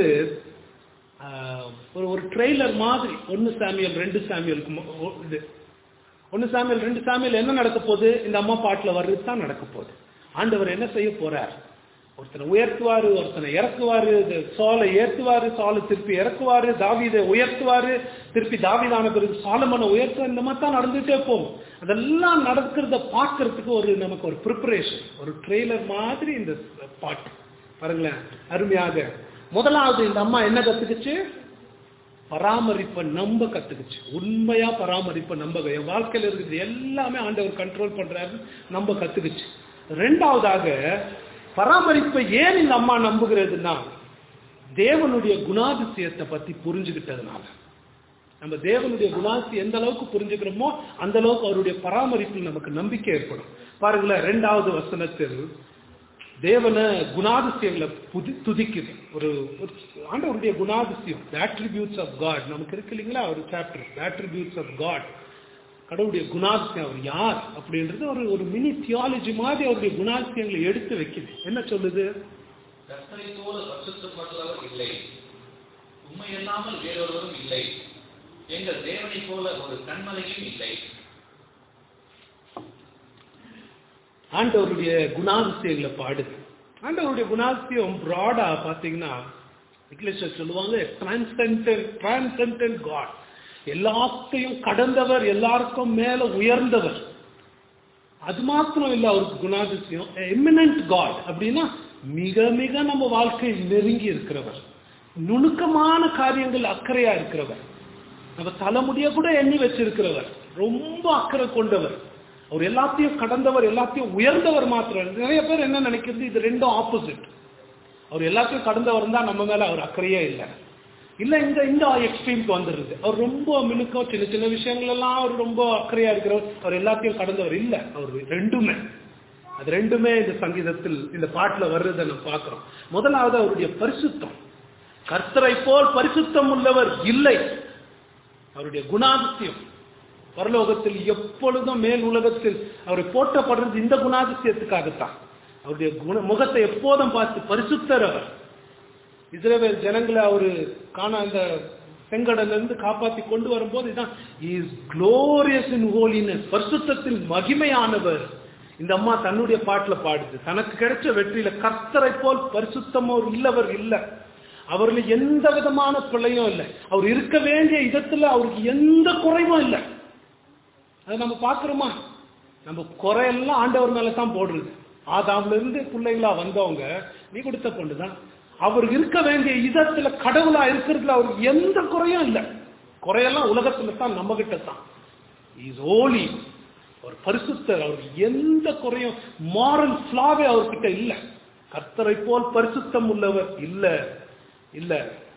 ஆஹ், ஒரு ஒரு ட்ரெய்லர் மாதிரி ஒன்னு சாமியல் ரெண்டு சாமியலுக்கு மு- ஒ- இது ஒன்னு சாமியல் ரெண்டு சாமியல் என்ன நடக்க போகுது இந்த அம்மா பாட்டுல வர்றது தான் நடக்க போகுது ஆண்டவர் என்ன செய்ய போறார் ஒருத்தனை உயர்த்துவாரு ஒருத்தனை இறக்குவாரு இது சோலை ஏத்துவாரு சோலை திருப்பி இறக்குவாரு தாவீதை உயர்த்துவாரு திருப்பி தாவீதான பிறகு சாலமனை உயர்த்துவார் இந்த மாதிரி தான் நடந்துட்டே போகும் அதெல்லாம் நடக்கிறத பார்க்கறதுக்கு ஒரு நமக்கு ஒரு ப்ரிப்பரேஷன் ஒரு ட்ரெய்லர் மாதிரி இந்த பாட்டு பாருங்களேன் அருமையாக முதலாவது இந்த அம்மா என்ன கத்துக்குச்சு பராமரிப்பை நம்ப கத்துக்குச்சு உண்மையா பராமரிப்பை நம்ப என் வாழ்க்கையில இருக்குது எல்லாமே ஆண்டவர் கண்ட்ரோல் பண்றாரு நம்ப கத்துக்குச்சு ரெண்டாவதாக பராமரிப்பை ஏன் இந்த அம்மா நம்புகிறதுன்னா தேவனுடைய குணாதிசயத்தை பத்தி புரிஞ்சுக்கிட்டதுனால நம்ம தேவனுடைய குணாதிசயம் எந்த அளவுக்கு புரிஞ்சுக்கிறோமோ அந்த அளவுக்கு அவருடைய பராமரிப்பில் நமக்கு நம்பிக்கை ஏற்படும் பாருங்களேன் ரெண்டாவது வசனத்தில் தேவனை குணாதிசயங்களை புதி துதிக்குது ஒரு ஒரு ஆண்டவருடைய குணாதிசயம் attributes ஆஃப் காட் நமக்கு இருக்கு இல்லைங்களா ஒரு சாப்டர் attributes ஆஃப் காட் கடவுளுடைய குணாதிசயம் அவர் யார் அப்படின்றது ஒரு ஒரு மினி தியாலஜி மாதிரி அவருடைய குணாதிசயங்களை எடுத்து வைக்குது என்ன சொல்லுது கர்த்தரை போல பரிசுத்தப்பட்டவர் இல்லை உண்மையல்லாமல் வேறொருவரும் இல்லை எங்கள் தேவனைப் போல ஒரு கண்மலையும் இல்லை ஆண்டவருடைய குணாதிசயங்களை பாடுது ஆண்டவருடைய குணாதிசயம் ப்ராடா பாத்தீங்கன்னா இங்கிலீஷ்ல சொல்லுவாங்க டிரான்சென்டென்ட் டிரான்சென்டென்ட் காட் எல்லாத்தையும் கடந்தவர் எல்லாருக்கும் மேல உயர்ந்தவர் அது மாத்திரம் இல்ல அவருக்கு குணாதிசயம் எமினன்ட் காட் அப்படின்னா மிக மிக நம்ம வாழ்க்கையில் நெருங்கி இருக்கிறவர் நுணுக்கமான காரியங்கள் அக்கறையா இருக்கிறவர் நம்ம தலைமுடிய கூட எண்ணி வச்சிருக்கிறவர் ரொம்ப அக்கறை கொண்டவர் அவர் எல்லாத்தையும் கடந்தவர் எல்லாத்தையும் உயர்ந்தவர் மாத்திரம் இல்ல. நிறைய பேர் என்ன நினைக்கிறது இது ரெண்டும் ஆப்போசிட் அவர் எல்லாத்தையும் கடந்தவர் தான் நம்ம மேல அவர் அக்கறையே இல்லை இல்ல இந்த இந்த எக்ஸ்ட்ரீம்க்கு வந்துடுது அவர் ரொம்ப மினுக்கம் சின்ன சின்ன விஷயங்கள் எல்லாம் அவர் ரொம்ப அக்கறையா இருக்கிறவர் அவர் எல்லாத்தையும் கடந்தவர் இல்ல அவர் ரெண்டுமே அது ரெண்டுமே இந்த சங்கீதத்தில் இந்த பாட்டுல வர்றதை நம்ம பார்க்கிறோம் முதலாவது அவருடைய பரிசுத்தம் கர்த்தரை போல் பரிசுத்தம் உள்ளவர் இல்லை அவருடைய குணாதிசயம் பரலோகத்தில் எப்பொழுதும் மேல் உலகத்தில் அவரை போற்றப்படுறது இந்த குணாதிசயத்துக்காகத்தான் அவருடைய குண முகத்தை எப்போதும் பார்த்து பரிசுத்தர் அவர் இஸ்ரேல் ஜனங்களை அவரு காண அந்த செங்கடல்ல இருந்து காப்பாத்தி கொண்டு வரும்போது இதான் இஸ் glorious in holiness பரிசுத்தத்தில் மகிமையானவர் இந்த அம்மா தன்னுடைய பாட்டுல பாடுது தனக்கு கிடைச்ச வெற்றியில கர்த்தரை போல் பரிசுத்தமோ இல்லவர் இல்ல அவர்ல எந்த விதமான பிள்ளையும் இல்லை அவர் இருக்க வேண்டிய இடத்துல அவருக்கு எந்த குறைவும் இல்லை அதை நம்ம பார்க்கிறோமா நம்ம குறையெல்லாம் ஆண்டவர் மேல தான் போடுறது ஆதாம்ல இருந்து பிள்ளைங்களா வந்தவங்க நீ கொடுத்த பொண்ணுதான் அவர் இருக்க வேண்டிய இதத்துல கடவுளா இருக்கிறதுல அவருக்கு எந்த குறையும் இல்லை குறையெல்லாம் உலகத்துல தான் நம்ம கிட்ட தான் இஸ் ஓலி அவர் பரிசுத்தர் அவருக்கு எந்த குறையும் மாரல் ஃபிளாவே அவர்கிட்ட இல்ல கர்த்தரை போல் பரிசுத்தம் உள்ளவர் இல்ல இல்ல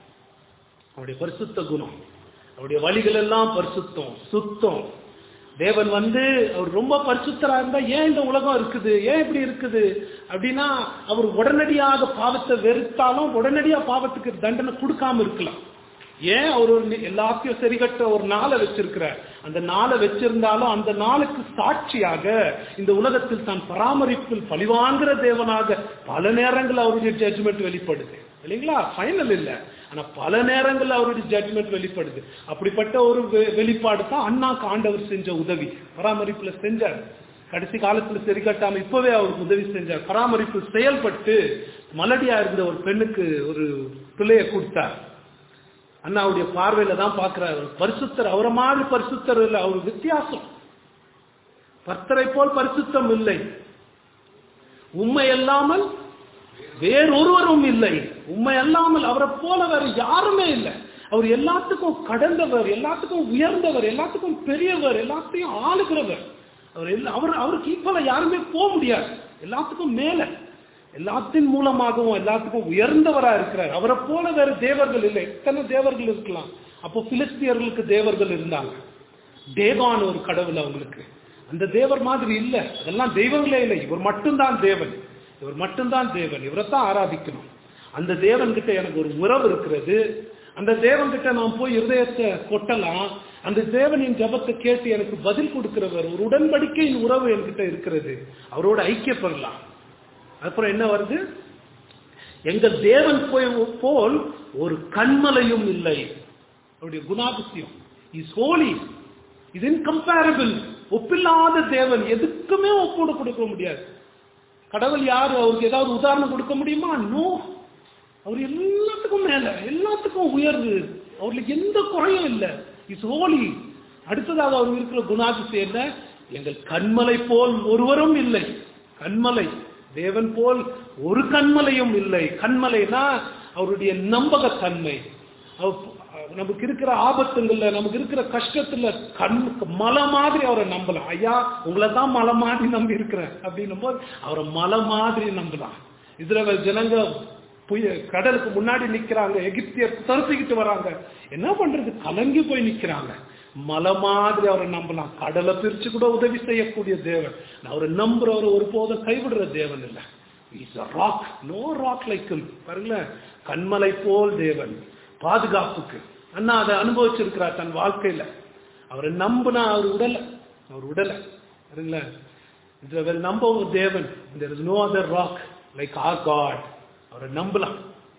அவருடைய பரிசுத்த குணம் அவருடைய வழிகள் எல்லாம் பரிசுத்தம் சுத்தம் தேவன் வந்து அவர் ரொம்ப பரிசுத்தரா இருந்தா ஏன் இந்த உலகம் இருக்குது ஏன் இப்படி இருக்குது அப்படின்னா அவர் உடனடியாக பாவத்தை வெறுத்தாலும் உடனடியா பாவத்துக்கு தண்டனை கொடுக்காம இருக்கலாம் ஏன் அவர் ஒரு நி- எல்லாத்தையும் சரிகட்ட ஒரு நாளை வச்சிருக்கிறார் அந்த நாளை வச்சிருந்தாலும் அந்த நாளுக்கு சாட்சியாக இந்த உலகத்தில் தான் பராமரிப்பில் பழிவாங்குற தேவனாக பல நேரங்கள் அவருடைய ஜட்ஜ்மெண்ட் வெளிப்படுது இல்லைங்களா ஃபைனல் இல்ல ஆனா பல நேரங்கள் அவருடைய ஜட்ஜ்மெண்ட் வெளிப்படுது அப்படிப்பட்ட ஒரு வெ- வெளிப்பாடு தான் அண்ணாக்கு ஆண்டவர் செஞ்ச உதவி பராமரிப்புல செஞ்சார் கடைசி காலத்துல சரி கட்டாம இப்பவே அவருக்கு உதவி செஞ்சார் பராமரிப்பு செயல்பட்டு மலடியா இருந்த ஒரு பெண்ணுக்கு ஒரு பிள்ளைய கொடுத்தார் அண்ணாவுடைய பார்வையில தான் பார்க்கிறார் அவர் பரிசுத்தர் அவரை மாதிரி பரிசுத்தர் இல்லை அவர் வித்தியாசம் கர்த்தரை போல் பரிசுத்தம் இல்லை உண்மை அல்லாமல் வேறொருவரும் இல்லை உண்மை அல்லாமல் அவரை போல வேற யாருமே இல்லை அவர் எல்லாத்துக்கும் கடந்தவர் எல்லாத்துக்கும் உயர்ந்தவர் எல்லாத்துக்கும் பெரியவர் எல்லாத்தையும் ஆளுகிறவர் அவர் எல்லா அவர் அவருக்கு ஈக்குவலா யாருமே போக முடியாது எல்லாத்துக்கும் மேல எல்லாத்தின் மூலமாகவும் எல்லாத்துக்கும் உயர்ந்தவரா இருக்கிறார் அவரை போல வேற தேவர்கள் இல்லை எத்தனை தேவர்கள் இருக்கலாம் அப்போ பிலிஸ்தியர்களுக்கு தேவர்கள் இருந்தாங்க தேவான் ஒரு கடவுள் அவங்களுக்கு அந்த தேவர் மாதிரி இல்ல அதெல்லாம் தெய்வங்களே இல்லை இவர் மட்டும்தான் தேவன் இவர் மட்டும்தான் தேவன் இவரைத்தான் ஆராதிக்கணும் அந்த தேவன் கிட்ட எனக்கு ஒரு உறவு இருக்கிறது அந்த தேவன் கிட்ட நான் போய் இருதயத்தை கொட்டலாம் அந்த தேவனின் ஜபத்தை கேட்டு எனக்கு பதில் கொடுக்கிறவர் ஒரு உடன்படிக்கையின் உறவு என்கிட்ட இருக்கிறது அவரோட ஐக்கியப்படலாம் அப்புறம் என்ன வருது எங்கள் தேவன் போய் போல் ஒரு கண்மலையும் இல்லை அவருடைய குணாதிசயம் இஸ் ஹோலி இது இன்கம்பேரபிள் ஒப்பில்லாத தேவன் எதுக்குமே ஒப்போடு கொடுக்க முடியாது கடவுள் யாரு அவருக்கு ஏதாவது உதாரணம் கொடுக்க முடியுமா நோ அவர் எல்லாத்துக்கும் மேல எல்லாத்துக்கும் உயர்வு அவருக்கு எந்த குறையும் இல்லை இஸ் ஹோலி அடுத்ததாக அவர் இருக்கிற குணாதிசயம் என்ன எங்கள் கண்மலை போல் ஒருவரும் இல்லை கண்மலை தேவன் போல் ஒரு கண்மலையும் இல்லை கண்மலைனா அவருடைய நம்பகத்தன்மை அவர் நமக்கு இருக்கிற ஆபத்துங்கள்ல நமக்கு இருக்கிற கஷ்டத்துல கண் மலை மாதிரி அவரை நம்பலாம் ஐயா உங்களை தான் மலை மாதிரி நம்பி இருக்கிறேன் அப்படின்னும் போது அவரை மலை மாதிரி நம்பலாம் இஸ்ரவேல் ஜனங்க புய கடலுக்கு முன்னாடி நிக்கிறாங்க எகிப்தியர் துரத்திக்கிட்டு வராங்க என்ன பண்றது கலங்கி போய் நிக்கிறாங்க மலை மாதிரி அவரை நம்பலாம் கடலை பிரிச்சு கூட உதவி செய்யக்கூடிய தேவன் அவரை நம்புறவர் ஒருபோதும் கைவிடுற தேவன் இல்லை is a rock no rock like பாருங்களேன் கண்மலை போல் தேவன் பாதுகாப்புக்கு அண்ணா அதை அனுபவிச்சிருக்கிறார் தன் வாழ்க்கையில அவரை நம்புனா அவர் உடல அவர் உடல பாருங்களேன் இஸ்ரவேல் நம்ப ஒரு தேவன் there is no other rock like our God அவரை நம்பலாம்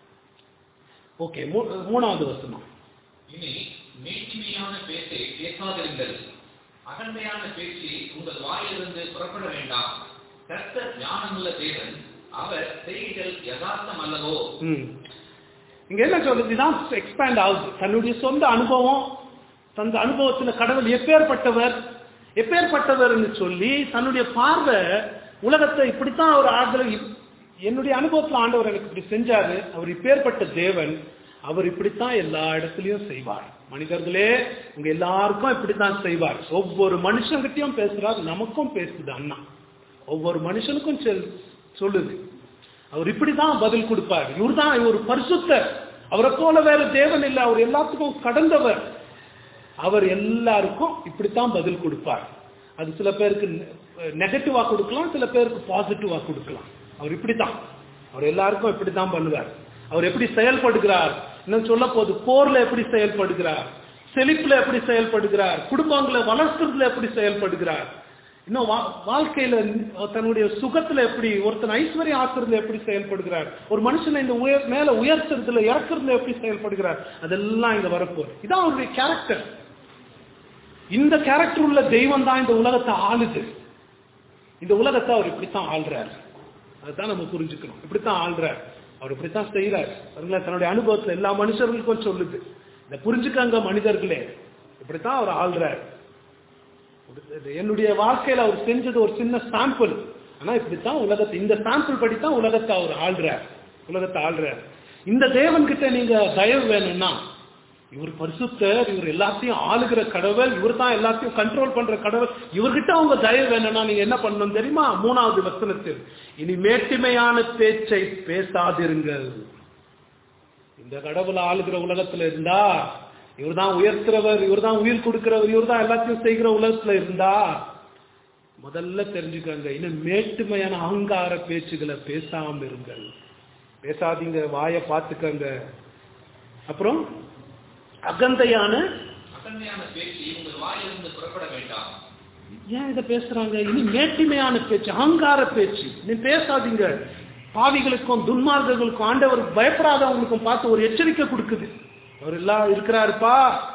ஓகே மூணாவது வசனம் இனி மேட்டிமையான பேச்சை பேசாதிருங்கள் அகண்மையான பேச்சு உங்கள் வாயிலிருந்து புறப்பட வேண்டாம் கர்த்தர் ஞானமுள்ள தேவன் அவர் செய்கைகள் யதார்த்தம் அல்லவோ ம். இங்க என்ன சொல்றது இதான் எக்ஸ்பேண்ட் ஆகுது தன்னுடைய சொந்த அனுபவம் தந்த அனுபவத்துல கடவுள் எப்பேற்பட்டவர் எப்பேற்பட்டவர்னு சொல்லி தன்னுடைய பார்வை உலகத்தை இப்படித்தான் அவர் ஆதரவு என்னுடைய அனுபவத்துல ஆண்டவர் எனக்கு இப்படி செஞ்சாரு அவர் இப்பேற்பட்ட தேவன் அவர் இப்படித்தான் எல்லா இடத்துலயும் செய்வார் மனிதர்களே உங்க எல்லாருக்கும் இப்படித்தான் செய்வார் ஒவ்வொரு மனுஷங்கிட்டையும் பேசுறார் நமக்கும் பேசுது அண்ணா ஒவ்வொரு மனுஷனுக்கும் செல் சொல்லுது அவர் இப்படிதான் பதில் கொடுப்பார் இவர்தான் இவர் பரிசுத்தர் அவரை போல வேற தேவன் இல்லை அவர் எல்லாத்துக்கும் கடந்தவர் அவர் எல்லாருக்கும் இப்படித்தான் பதில் கொடுப்பார் அது சில பேருக்கு நெகட்டிவா கொடுக்கலாம் சில பேருக்கு பாசிட்டிவா கொடுக்கலாம் அவர் இப்படித்தான் அவர் எல்லாருக்கும் இப்படித்தான் பண்ணுவார் அவர் எப்படி செயல்படுகிறார் இன்னும் சொல்ல போது போர்ல எப்படி செயல்படுகிறார் செழிப்புல எப்படி செயல்படுகிறார் குடும்பங்களை வளர்த்துறதுல எப்படி செயல்படுகிறார் இன்னும் வா- வாழ்க்கையில தன்னுடைய சுகத்துல எப்படி ஒருத்தன் ஐஸ்வர்யம் ஆக்குறதுல எப்படி செயல்படுகிறார் ஒரு மனுஷனை இந்த உயர் மேல உயர்த்துறதுல இறக்குறதுல எப்படி செயல்படுகிறார் அதெல்லாம் இங்க வரப்போகுது இதான் அவருடைய கேரக்டர் இந்த கேரக்டர் உள்ள தெய்வம் தான் இந்த உலகத்தை ஆளுது இந்த உலகத்தை அவர் இப்படித்தான் ஆள்றார் அதுதான் நம்ம புரிஞ்சுக்கணும் இப்படித்தான் ஆள்றார் அவர் இப்படித்தான் செய்யறார் பாருங்களேன் தன்னுடைய அனுபவத்துல எல்லா மனுஷர்களுக்கும் சொல்லுது இதை புரிஞ்சுக்கங்க மனிதர்களே இப்படித்தான் அவர் ஆள்றார் இது என்னுடைய வாழ்க்கையில அவர் செஞ்சது ஒரு சின்ன சாம்பிள் ஆனா இப்படித்தான் உலகத்தை இந்த சாம்பிள் படித்தான் உலகத்தை அவர் ஆள்றார் உலகத்தை ஆள்றார் இந்த தேவன் கிட்ட நீங்க தயவு வேணும்னா இவர் பரிசுத்தர் இவர் எல்லாத்தையும் ஆளுகிற கடவுள் இவர் தான் எல்லாத்தையும் கண்ட்ரோல் பண்ற கடவுள் இவர்கிட்ட அவங்க தயவு வேணும்னா நீங்க என்ன பண்ணணும் தெரியுமா மூணாவது வசனத்தில் இனி மேட்டிமையான பேச்சை பேசாதிருங்கள் இந்த கடவுளை ஆளுகிற உலகத்துல இருந்தா இவர்தான் உயர்த்துறவர் இவர்தான் உயிர் கொடுக்கிறவர் இவர்தான் எல்லாத்தையும் செய்கிற உலகத்துல இருந்தா முதல்ல தெரிஞ்சுக்கங்க இன்னும் மேட்டுமையான அகங்கார பேச்சுகளை பேசாம இருங்கள் பேசாதீங்க வாயை பார்த்துக்கங்க அப்புறம் அகந்தையான அகண்மையான பேச்சு உங்கள் வாயிலிருந்து புறப்பட வேண்டாம் ஏன் இதை பேசுறாங்க இனி மேட்டிமையான பேச்சு அகங்கார பேச்சு நீ பேசாதீங்க பாவிகளுக்கும் துன்மார்க்கர்களுக்கும் ஆண்டவர் பயப்படாதவங்களுக்கும் பார்த்து ஒரு எச்சரிக்கை கொடுக்குது அவர் எல்லாம் இருக்கிறாருப்பா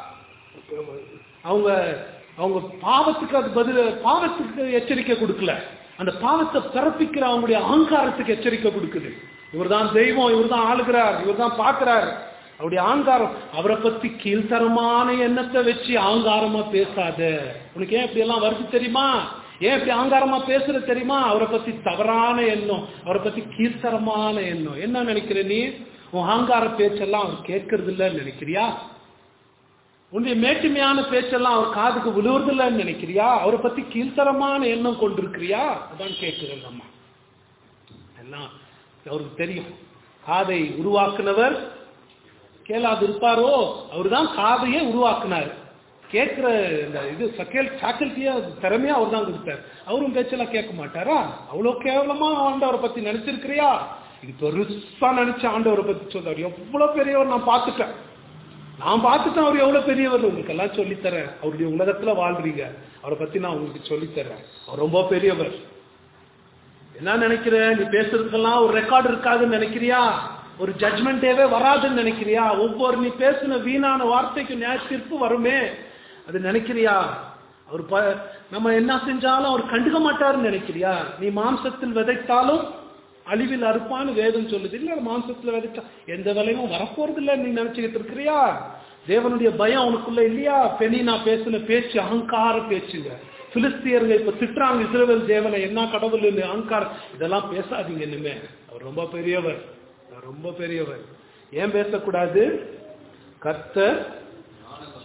அவங்க அவங்க பாவத்துக்கு அது பதில் பாவத்துக்கு எச்சரிக்கை கொடுக்கல அந்த பாவத்தை பிறப்பிக்கிற அவங்களுடைய அகங்காரத்துக்கு எச்சரிக்கை கொடுக்குது இவர்தான் தெய்வம் இவர்தான் ஆளுகிறார் இவர்தான் பார்க்கிறார் அவருடைய ஆங்காரம் அவரை பத்தி கீழ்த்தரமான எண்ணத்தை வச்சு ஆங்காரமா பேசாத உனக்கு ஏன் இப்படி எல்லாம் வருது தெரியுமா ஏன் இப்படி ஆங்காரமா பேசுற தெரியுமா அவரை பத்தி தவறான எண்ணம் அவரை பத்தி கீழ்த்தரமான எண்ணம் என்ன நினைக்கிற நீ உன் ஆங்கார பேச்செல்லாம் அவர் கேட்கறது இல்லைன்னு நினைக்கிறியா உன்னுடைய மேட்டுமையான பேச்செல்லாம் அவர் காதுக்கு விழுவுறதில்லைன்னு நினைக்கிறியா அவரை பத்தி கீழ்த்தரமான எண்ணம் கொண்டிருக்கிறியா அதான் கேட்கிறேன் அம்மா எல்லாம் அவருக்கு தெரியும் காதை உருவாக்குனவர் கேளாது இருப்பாரோ அவர்தான் காதையே உருவாக்குனார் கேட்கிற இந்த இது சக்கேல் ஃபேக்கல்ட்டியா திறமையா அவர் தான் கொடுத்தார் அவரும் பேச்செல்லாம் கேட்க மாட்டாரா அவ்வளவு கேவலமா ஆண்டவரை பத்தி நினைச்சிருக்கிறியா இது பெருசா நினைச்ச ஆண்டவரை பத்தி சொல்றாரு எவ்வளவு பெரியவர் நான் பார்த்துட்டேன் நான் பார்த்துட்டேன் அவர் எவ்வளவு பெரியவர் உங்களுக்கு எல்லாம் சொல்லித்தரேன் அவருடைய உலகத்துல வாழ்றீங்க அவரை பத்தி நான் உங்களுக்கு சொல்லித்தரேன் அவர் ரொம்ப பெரியவர் என்ன நினைக்கிற நீ பேசுறதுக்கெல்லாம் ஒரு ரெக்கார்டு இருக்காதுன்னு நினைக்கிறியா ஒரு ஜட்மெண்டேவே வராதுன்னு நினைக்கிறியா ஒவ்வொரு நீ பேசின வீணான வார்த்தைக்கு நியாய தீர்ப்பு வருமே அது நினைக்கிறியா அவர் ப நம்ம என்ன செஞ்சாலும் அவர் கண்டுக்க மாட்டாருன்னு நினைக்கிறியா நீ மாம்சத்தில் விதைத்தாலும் அழிவில் அறுப்பான்னு வேதம் சொல்லுது இல்ல மாம்சத்துல விதைச்சா எந்த விலையும் வரப்போறது இல்ல நீ நினைச்சுக்கிட்டு இருக்கிறியா தேவனுடைய பயம் உனக்குள்ள இல்லையா பெனி நான் பேசின பேச்சு அகங்கார பேச்சுங்க பிலிஸ்தியருங்க இப்ப திட்டுறாங்க இஸ்ரவேல் தேவனை என்ன கடவுள் அகங்காரம் இதெல்லாம் பேசாதீங்க இனிமே அவர் ரொம்ப பெரியவர் அவர் ரொம்ப பெரியவர் ஏன் பேசக்கூடாது கர்த்தர்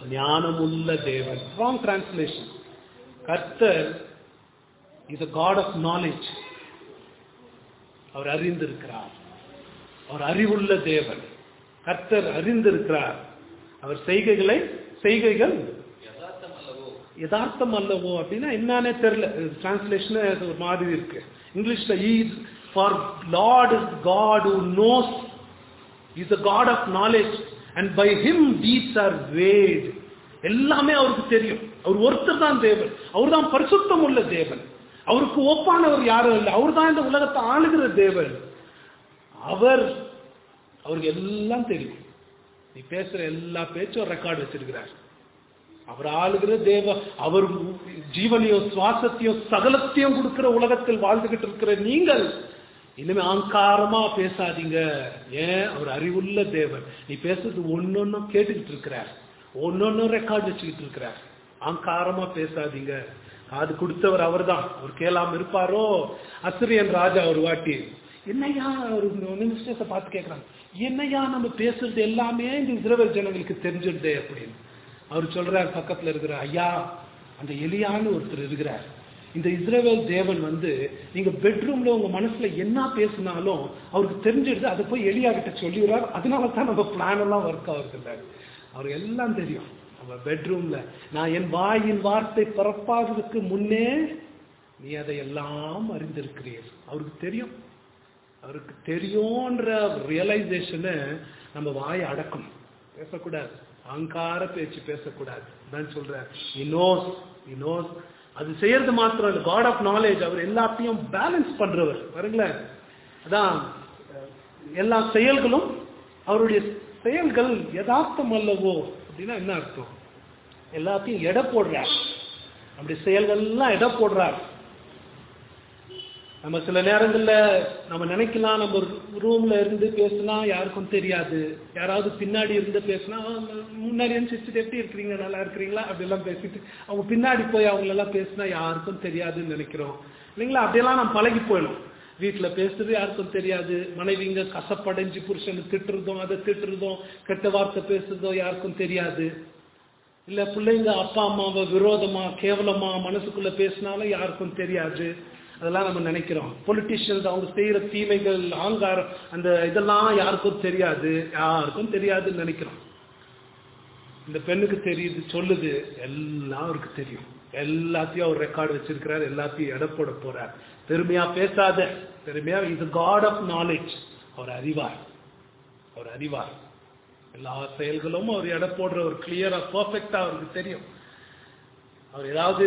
ஞானமுள்ள தேவன் ராங் டிரான்ஸ்லேஷன் கர்த்தர் is a God of knowledge அவர் அறிந்திருக்கிறார் அவர் அறிவுள்ள தேவன் கர்த்தர் அறிந்திருக்கிறார் அவர் செய்கைகளை செய்கைகள் யதார்த்தம் அல்லவோ யதார்த்தம் அல்லவோ அப்படின்னா என்னன்னே தெரியல டிரான்ஸ்லேஷன் ஒரு மாதிரி இருக்கு இங்கிலீஷ்ல is for Lord is God who knows is a God of knowledge and by him deeds are weighed எல்லாமே அவருக்கு தெரியும் அவர் ஒருத்தர் தான் தேவன் அவர் தான் பரிசுத்தம் உள்ள தேவன் அவருக்கு ஒப்பானவர் யாரும் இல்லை அவர் தான் இந்த உலகத்தை ஆளுகிற தேவன் அவர் அவருக்கு எல்லாம் தெரியும் நீ பேசுற எல்லா பேச்சும் ரெக்கார்டு வச்சிருக்கிறார் அவர் ஆளுகிற தேவ அவர் ஜீவனையோ சுவாசத்தையோ சகலத்தையும் கொடுக்கிற உலகத்தில் வாழ்ந்துகிட்டு இருக்கிற நீங்கள் இனிமே அங்காரமா பேசாதீங்க ஏன் அவர் அறிவுள்ள தேவன் நீ பேசுறது ஒன்னொன்னும் கேட்டுக்கிட்டு இருக்கிறார் ஒன்னொன்னும் ரெக்கார்ட் வச்சுக்கிட்டு இருக்கிறார் அங்காரமா பேசாதீங்க அது கொடுத்தவர் அவர்தான் அவர் கேளாம இருப்பாரோ அசிரியன் ராஜா ஒரு வாட்டி என்னையா ஒரு மினிஸ்டர்ஸை பார்த்து கேட்கறாங்க என்னையா நம்ம பேசுறது எல்லாமே இந்த இஸ்ரவேல் ஜனங்களுக்கு தெரிஞ்சிடுதே அப்படின்னு அவர் சொல்றார் பக்கத்துல இருக்கிற ஐயா அந்த எலியான்னு ஒருத்தர் இருக்கிறார் இந்த இஸ்ரவேல் தேவன் வந்து நீங்க பெட்ரூம்ல உங்க மனசுல என்ன பேசினாலும் அவருக்கு தெரிஞ்சிடுது அதை போய் எலியா கிட்ட சொல்லிடுறார் அதனால தான் நம்ம பிளான் எல்லாம் ஒர்க் ஆகுது இல்லை அவருக்கு எல்லாம் தெரியும் நம்ம பெட்ரூம்ல நான் என் வாயின் வார்த்தை பிறப்பாகிறதுக்கு முன்னே நீ அதை எல்லாம் அறிந்திருக்கிறீர் அவருக்கு தெரியும் அவருக்கு தெரியும்ன்ற ரியலைசேஷனை நம்ம வாயை அடக்கணும் பேசக்கூடாது அங்கார பேச்சு பேசக்கூடாது தான் சொல்ற இனோஸ் இனோஸ் அது செய்யறது மாத்திரம் இல்லை காட் ஆஃப் நாலேஜ் அவர் எல்லாத்தையும் பேலன்ஸ் பண்றவர் பாருங்களேன் அதான் அஹ், எல்லா செயல்களும் அவருடைய செயல்கள் யதார்த்தம் அல்லவோ அப்படின்னா என்ன அர்த்தம் எல்லாத்தையும் எடை போடுறார் அப்படி செயல்கள்லாம் எடை போடுறார் நம்ம சில நேரங்கள்ல நம்ம நினைக்கலாம் நம்ம ரூம்ல இருந்து பேசினா யாருக்கும் தெரியாது யாராவது பின்னாடி இருந்து பேசினா "ஆ, முன்னாடி இருந்து சிரிச்சுட்டு எப்படி இருக்கிறீங்க நல்லா இருக்கிறீங்களா அப்படிலாம் பேசிட்டு அவங்க பின்னாடி போய் அவங்களெல்லாம் பேசினா யாருக்கும் தெரியாதுன்னு நினைக்கிறோம் இல்லைங்களா அப்படியெல்லாம் நம்ம பழகி போயிடும் வீட்டுல பேசுறது யாருக்கும் தெரியாது மனைவிங்க கசப்படைஞ்சு புருஷனை திட்டுறதும் அதை திட்டுறதும் கெட்ட வார்த்தை பேசுறதோ யாருக்கும் தெரியாது இல்ல பிள்ளைங்க அப்பா அம்மாவை விரோதமா கேவலமா மனசுக்குள்ள பேசினாலும் யாருக்கும் தெரியாது அதெல்லாம் நம்ம நினைக்கிறோம் பொலிட்டிஷியன்ஸ் அவங்க செய்யற தீமைகள் ஆங்காரம் அந்த இதெல்லாம் யாருக்கும் தெரியாது யாருக்கும் தெரியாதுன்னு நினைக்கிறோம் இந்த பெண்ணுக்கு தெரியுது சொல்லுது எல்லாம் அவருக்கு தெரியும் எல்லாத்தையும் அவர் ரெக்கார்டு வச்சிருக்கிறார் எல்லாத்தையும் எடை போட போறார் பெருமையா பேசாத பெருமையா இது காட் ஆஃப் நாலேஜ் அவர் அறிவார் அவர் அறிவார் எல்லா செயல்களும் அவர் எடை போடுற ஒரு கிளியரா பர்ஃபெக்டா அவருக்கு தெரியும் அவர் ஏதாவது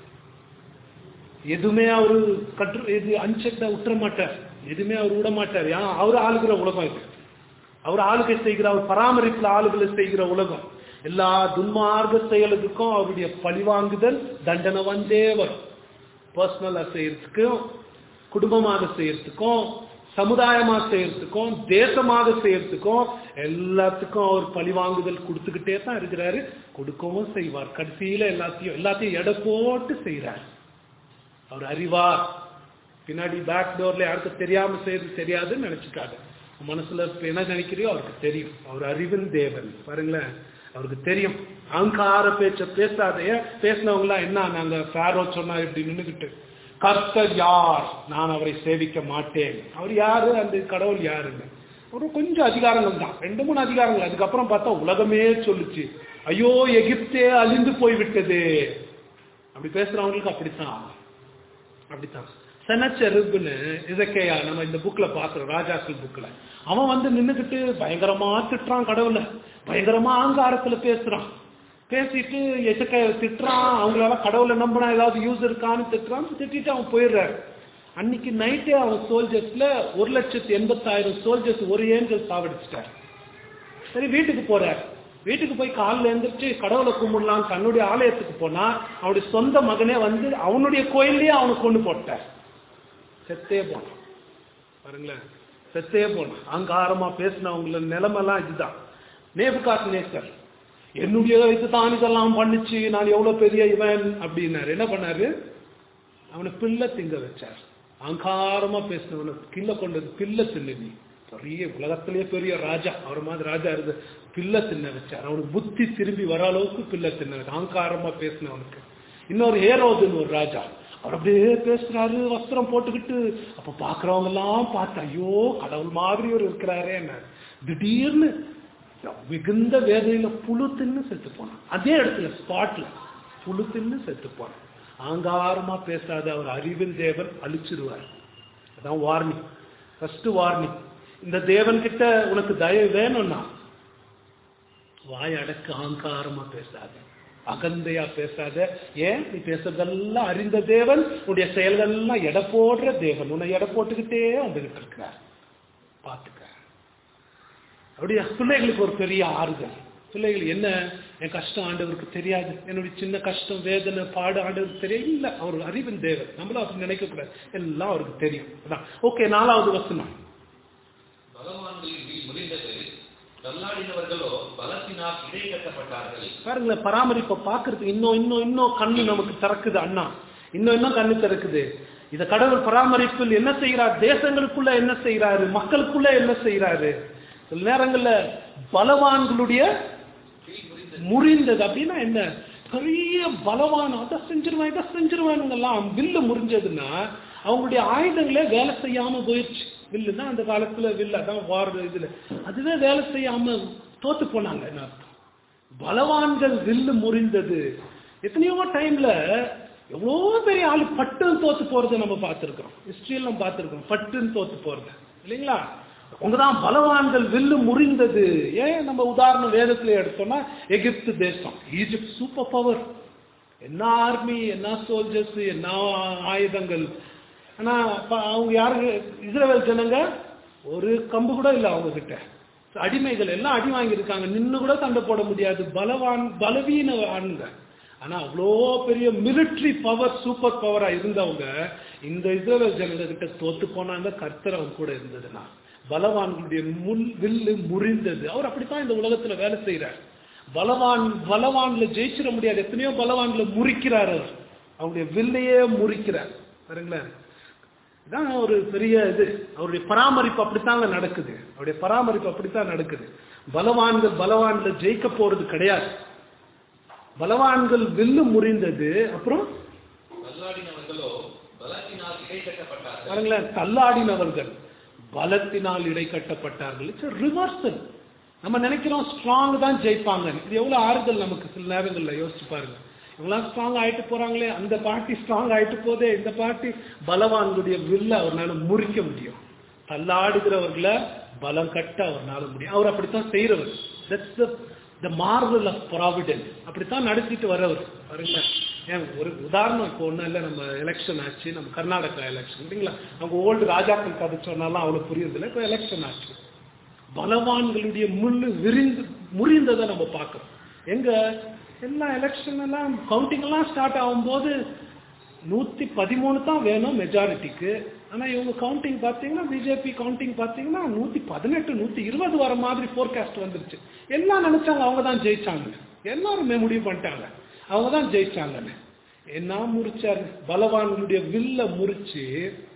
எதுவுமே அவரு கற்று இது அன்செக்டா விட்டுற மாட்டார் எதுவுமே அவர் விட மாட்டார் ஏன்னா அவர் ஆளுகிற உலகம் இது அவர் ஆளுகை செய்கிற அவர் பராமரிப்புல ஆளுகளை செய்கிற உலகம் எல்லா துன்மார்க்க செயலுக்கும் அவருடைய பழிவாங்குதல் தண்டனை வந்தே வரும் பர்சனலா செய்யறதுக்கும் குடும்பமாக செய்யறதுக்கும் சமுதாயமா செய்யறதுக்கும் தேசமாக செய்யறதுக்கும் எல்லாத்துக்கும் அவர் பழிவாங்குதல் கொடுத்துக்கிட்டே தான் இருக்கிறாரு கொடுக்கவும் செய்வார் கடைசியில எல்லாத்தையும் எல்லாத்தையும் எடை போட்டு செய்யறாரு அவர் அறிவார் பின்னாடி பேக் டோர்ல யாருக்கும் தெரியாம செய்யறது தெரியாதுன்னு நினைச்சுக்காது உன் மனசுல இப்ப என்ன நினைக்கிறியோ அவருக்கு தெரியும் அவர் அறிவின் தேவன் பாருங்களேன் அவருக்கு தெரியும் அகங்கார பேச்ச பேசாதே பேசினவங்களா என்ன நாங்க ஃபேரோ சொன்னா இப்படி நின்னுகிட்டு கர்த்தர் யார் நான் அவரை சேவிக்க மாட்டேன் அவர் யாரு அந்த கடவுள் யாருன்னு ஒரு கொஞ்சம் அதிகாரங்கள் தான் ரெண்டு மூணு அதிகாரங்கள் அதுக்கப்புறம் பார்த்தா உலகமே சொல்லுச்சு ஐயோ எகிப்தே அழிந்து போய் விட்டது அப்படி பேசுறவங்களுக்கு அப்படித்தான் அப்படித்தான் செனச்செருப்புன்னு இசக்கையா நம்ம இந்த புக்ல பாக்குறோம் ராஜாக்கள் புக்ல அவன் வந்து நின்னுக்கிட்டு பயங்கரமா திட்டுறான் கடவுள பயங்கரமா ஆங்காரத்துல பேசுறான் பேசிட்டு எசக்கைய திட்டுறான் அவங்களால கடவுளை நம்பினா ஏதாவது யூஸ் இருக்கான்னு திட்டுறான் திட்டிட்டு அவன் போயிடுறாரு அன்னைக்கு நைட்டே அவன் சோல்ஜர்ஸ்ல ஒரு லட்சத்தி எண்பத்தாயிரம் சோல்ஜர்ஸ் ஒரு ஏஞ்சல் சாவடிச்சிட்டார் சரி வீட்டுக்கு போறார் வீட்டுக்கு போய் காலில் எழுந்திரிச்சு கடவுளை கும்பிடலாம் தன்னுடைய ஆலயத்துக்கு போனா அவனுடைய சொந்த மகனே வந்து அவனுடைய கோயில்லயே அவனை கொண்டு போட்டார் செத்தே போனான் பாருங்களேன் செத்தே போனான் அங்காரமா பேசினவங்கள நிலைமெல்லாம் இதுதான் நேபுகாத் நேசர் என்னுடைய இதுதான் இதெல்லாம் பண்ணுச்சு நான் எவ்வளவு பெரிய இவன் அப்படின்னாரு என்ன பண்ணாரு அவனை பிள்ளை திங்க வச்சார் அங்காரமா பேசினவனை கில்ல கொண்டது பிள்ளை தின்னு நீ பெரிய உலகத்திலேயே பெரிய ராஜா அவர் மாதிரி ராஜா இருந்து பிள்ளை தின்ன வச்சார் அவனுக்கு புத்தி திரும்பி வர அளவுக்கு பிள்ளை தின்ன வச்சார். அகங்காரமா பேசினவனுக்கு இன்னொரு ஏரோதுன்னு ஒரு ராஜா அவர் அப்படியே பேசுறாரு வஸ்திரம் போட்டுக்கிட்டு அப்ப பாக்குறவங்க எல்லாம் பார்த்து ஐயோ கடவுள் மாதிரி ஒரு இருக்கிறாரே என்ன திடீர்னு மிகுந்த வேதனையில புழு தின்னு செத்து போனான் அதே இடத்துல ஸ்பாட்ல புழு தின்னு செத்து போனான் ஆங்காரமா பேசாத அவர் அறிவின் தேவன் அழிச்சிருவார் அதான் வார்னிங் ஃபர்ஸ்ட் வார்னிங் இந்த தேவன் கிட்ட உனக்கு தயவு வேணும்னா வாய் அடக்க அகங்காரமா பேசாத அகந்தையா பேசாத ஏன் நீ பேசுறதெல்லாம் அறிந்த தேவன் உன்னுடைய செயல்கள்லாம் எடை போடுற தேவன் உன்னை எடை போட்டுக்கிட்டே வந்துகிட்டு இருக்கிறார் பார்த்துக்க அப்படியே பிள்ளைகளுக்கு ஒரு பெரிய ஆறுதல் பிள்ளைகள் என்ன என் கஷ்டம் ஆண்டவருக்கு தெரியாது என்னுடைய சின்ன கஷ்டம் வேதனை பாடு ஆண்டவருக்கு தெரியாது இல்ல அவர் அறிவின் தேவன் நம்மளும் அப்படி நினைக்க கூடாது எல்லாம் அவருக்கு தெரியும் அதான் ஓகே நாலாவது வசனம் பலவான்களின் வில் முறிந்தது தள்ளாடினவர்களோ பலத்தினால் இடை கட்டப்பட்டார்கள் பாருங்களேன் பராமரிப்பை பார்க்கறதுக்கு இன்னும் இன்னும் இன்னும் கண்ணு நமக்கு திறக்குது அண்ணா இன்னும் இன்னும் கண்ணு திறக்குது இத கடவுள் பராமரிப்பில் என்ன செய்கிறார் தேசங்களுக்குள்ள என்ன செய்கிறாரு மக்களுக்குள்ள என்ன செய்கிறாரு சில நேரங்கள்ல பலவான்களுடைய வில் முறிந்தது முறிந்தது அப்படின்னா என்ன பெரிய பலவான் அதை செஞ்சிருவான் இதை செஞ்சிருவானுங்கெல்லாம் வில்லு முறிஞ்சதுன்னா அவங்களுடைய ஆயுதங்களே வேலை செய்யாம போயிடுச்சு வில்லு தான் அந்த காலத்துல வில்லு அதான் வார் இதுல அதுவே வேலை செய்யாம தோத்து போனாங்க என்ன அர்த்தம் பலவான்கள் வில்லு முறிந்தது எத்தனையோ டைம்ல எவ்வளோ பெரிய ஆளு பட்டுன்னு தோத்து போறதை நம்ம பார்த்துருக்கோம் ஹிஸ்டரியில் நம்ம பார்த்துருக்கோம் பட்டுன்னு தோத்து போறது இல்லைங்களா அவங்கதான் பலவான்கள் வில்லு முறிந்தது ஏன் நம்ம உதாரணம் வேதத்துல எடுத்தோம்னா எகிப்து தேசம் ஈஜிப்ட் சூப்பர் பவர் என்ன ஆர்மி என்ன சோல்ஜர்ஸ் என்ன ஆயுதங்கள் ஆனா அப்ப அவங்க யாரு இஸ்ரேல் ஜனங்க ஒரு கம்பு கூட இல்லை அவங்க கிட்ட அடிமைகள் எல்லாம் அடி வாங்கியிருக்காங்க நின்னு கூட சண்டை போட முடியாது பலவான் பலவீன ஆண்ங்க ஆனா அவ்வளோ பெரிய மிலிட்ரி பவர் சூப்பர் பவரா இருந்தவங்க இந்த இஸ்ரேல் ஜனங்க கிட்ட தோத்து போனாங்க கர்த்தர் அவங்க கூட இருந்ததுன்னா பலவான்களுடைய முள் வில்லு முறிந்தது அவர் அப்படித்தான் இந்த உலகத்துல வேலை செய்யறார் பலவான் பலவான்ல ஜெயிச்சிட முடியாது எத்தனையோ பலவான்ல முறிக்கிறார் அவர் அவருடைய வில்லையே முறிக்கிறார் பாருங்களேன் இதான் ஒரு பெரிய இது அவருடைய பராமரிப்பு அப்படித்தாங்க நடக்குது அவருடைய பராமரிப்பு அப்படித்தான் நடக்குது பலவான்கள் பலவான்ல ஜெயிக்க போறது கிடையாது பலவான்கள் வில்லு முறிந்தது அப்புறம் தள்ளாடினவர்களோ பலத்தினால் இடை கட்டப்பட்டார்கள் பாருங்களேன் தள்ளாடினவர்கள் பலத்தினால் இடை கட்டப்பட்டார்கள் இட்ஸ் ரிவர்சல் நம்ம நினைக்கிறோம் ஸ்ட்ராங் தான் ஜெயிப்பாங்க இது எவ்வளவு ஆறுதல் நமக்கு சில நேரங்கள்ல யோசிச்சு பாருங்க இவங்களாம் ஸ்ட்ராங் ஆயிட்டு போறாங்களே அந்த பார்ட்டி ஸ்ட்ராங் ஆயிட்டு போதே இந்த பார்ட்டி பலவான்களுடைய வில்ல அவர்னால முறிக்க முடியும் தள்ளாடுகிறவர்களை பலம் கட்ட அவர்னால முடியும் அவர் அப்படித்தான் செய்யறவர் that's the marvel of providence அப்படித்தான் நடத்திட்டு வரவர் பாருங்க ஏன் ஒரு உதாரணம் இப்போ ஒன்றும் இல்லை நம்ம எலெக்ஷன் ஆச்சு நம்ம கர்நாடகா எலெக்ஷன் இல்லைங்களா அவங்க ஓல்டு ராஜாக்கள் கதை சொன்னாலும் அவ்வளோ புரியுறதில்ல இப்போ எலெக்ஷன் ஆச்சு பலவான்களுடைய முள்ளு விரிந்து முறிந்ததை நம்ம பார்க்கிறோம் எங்க எல்லா எலெக்ஷன் எல்லாம் கவுண்டிங் எல்லாம் ஸ்டார்ட் ஆகும்போது நூத்தி பதிமூணு தான் வேணும் மெஜாரிட்டிக்கு ஆனா இவங்க கவுண்டிங் பார்த்தீங்கன்னா பிஜேபி கவுண்டிங் பார்த்தீங்கன்னா நூத்தி பதினெட்டு நூத்தி இருபது வர மாதிரி ஃபோர்காஸ்ட் வந்துருச்சு எல்லாம் நினைச்சாங்க அவங்க தான் ஜெயிச்சாங்க எல்லாருமே முடிவு பண்ணிட்டாங்க அவங்க தான் ஜெயிச்சாங்கன்னு என்ன முறிச்சாரு பலவான்களுடைய வில்ல முறிச்சு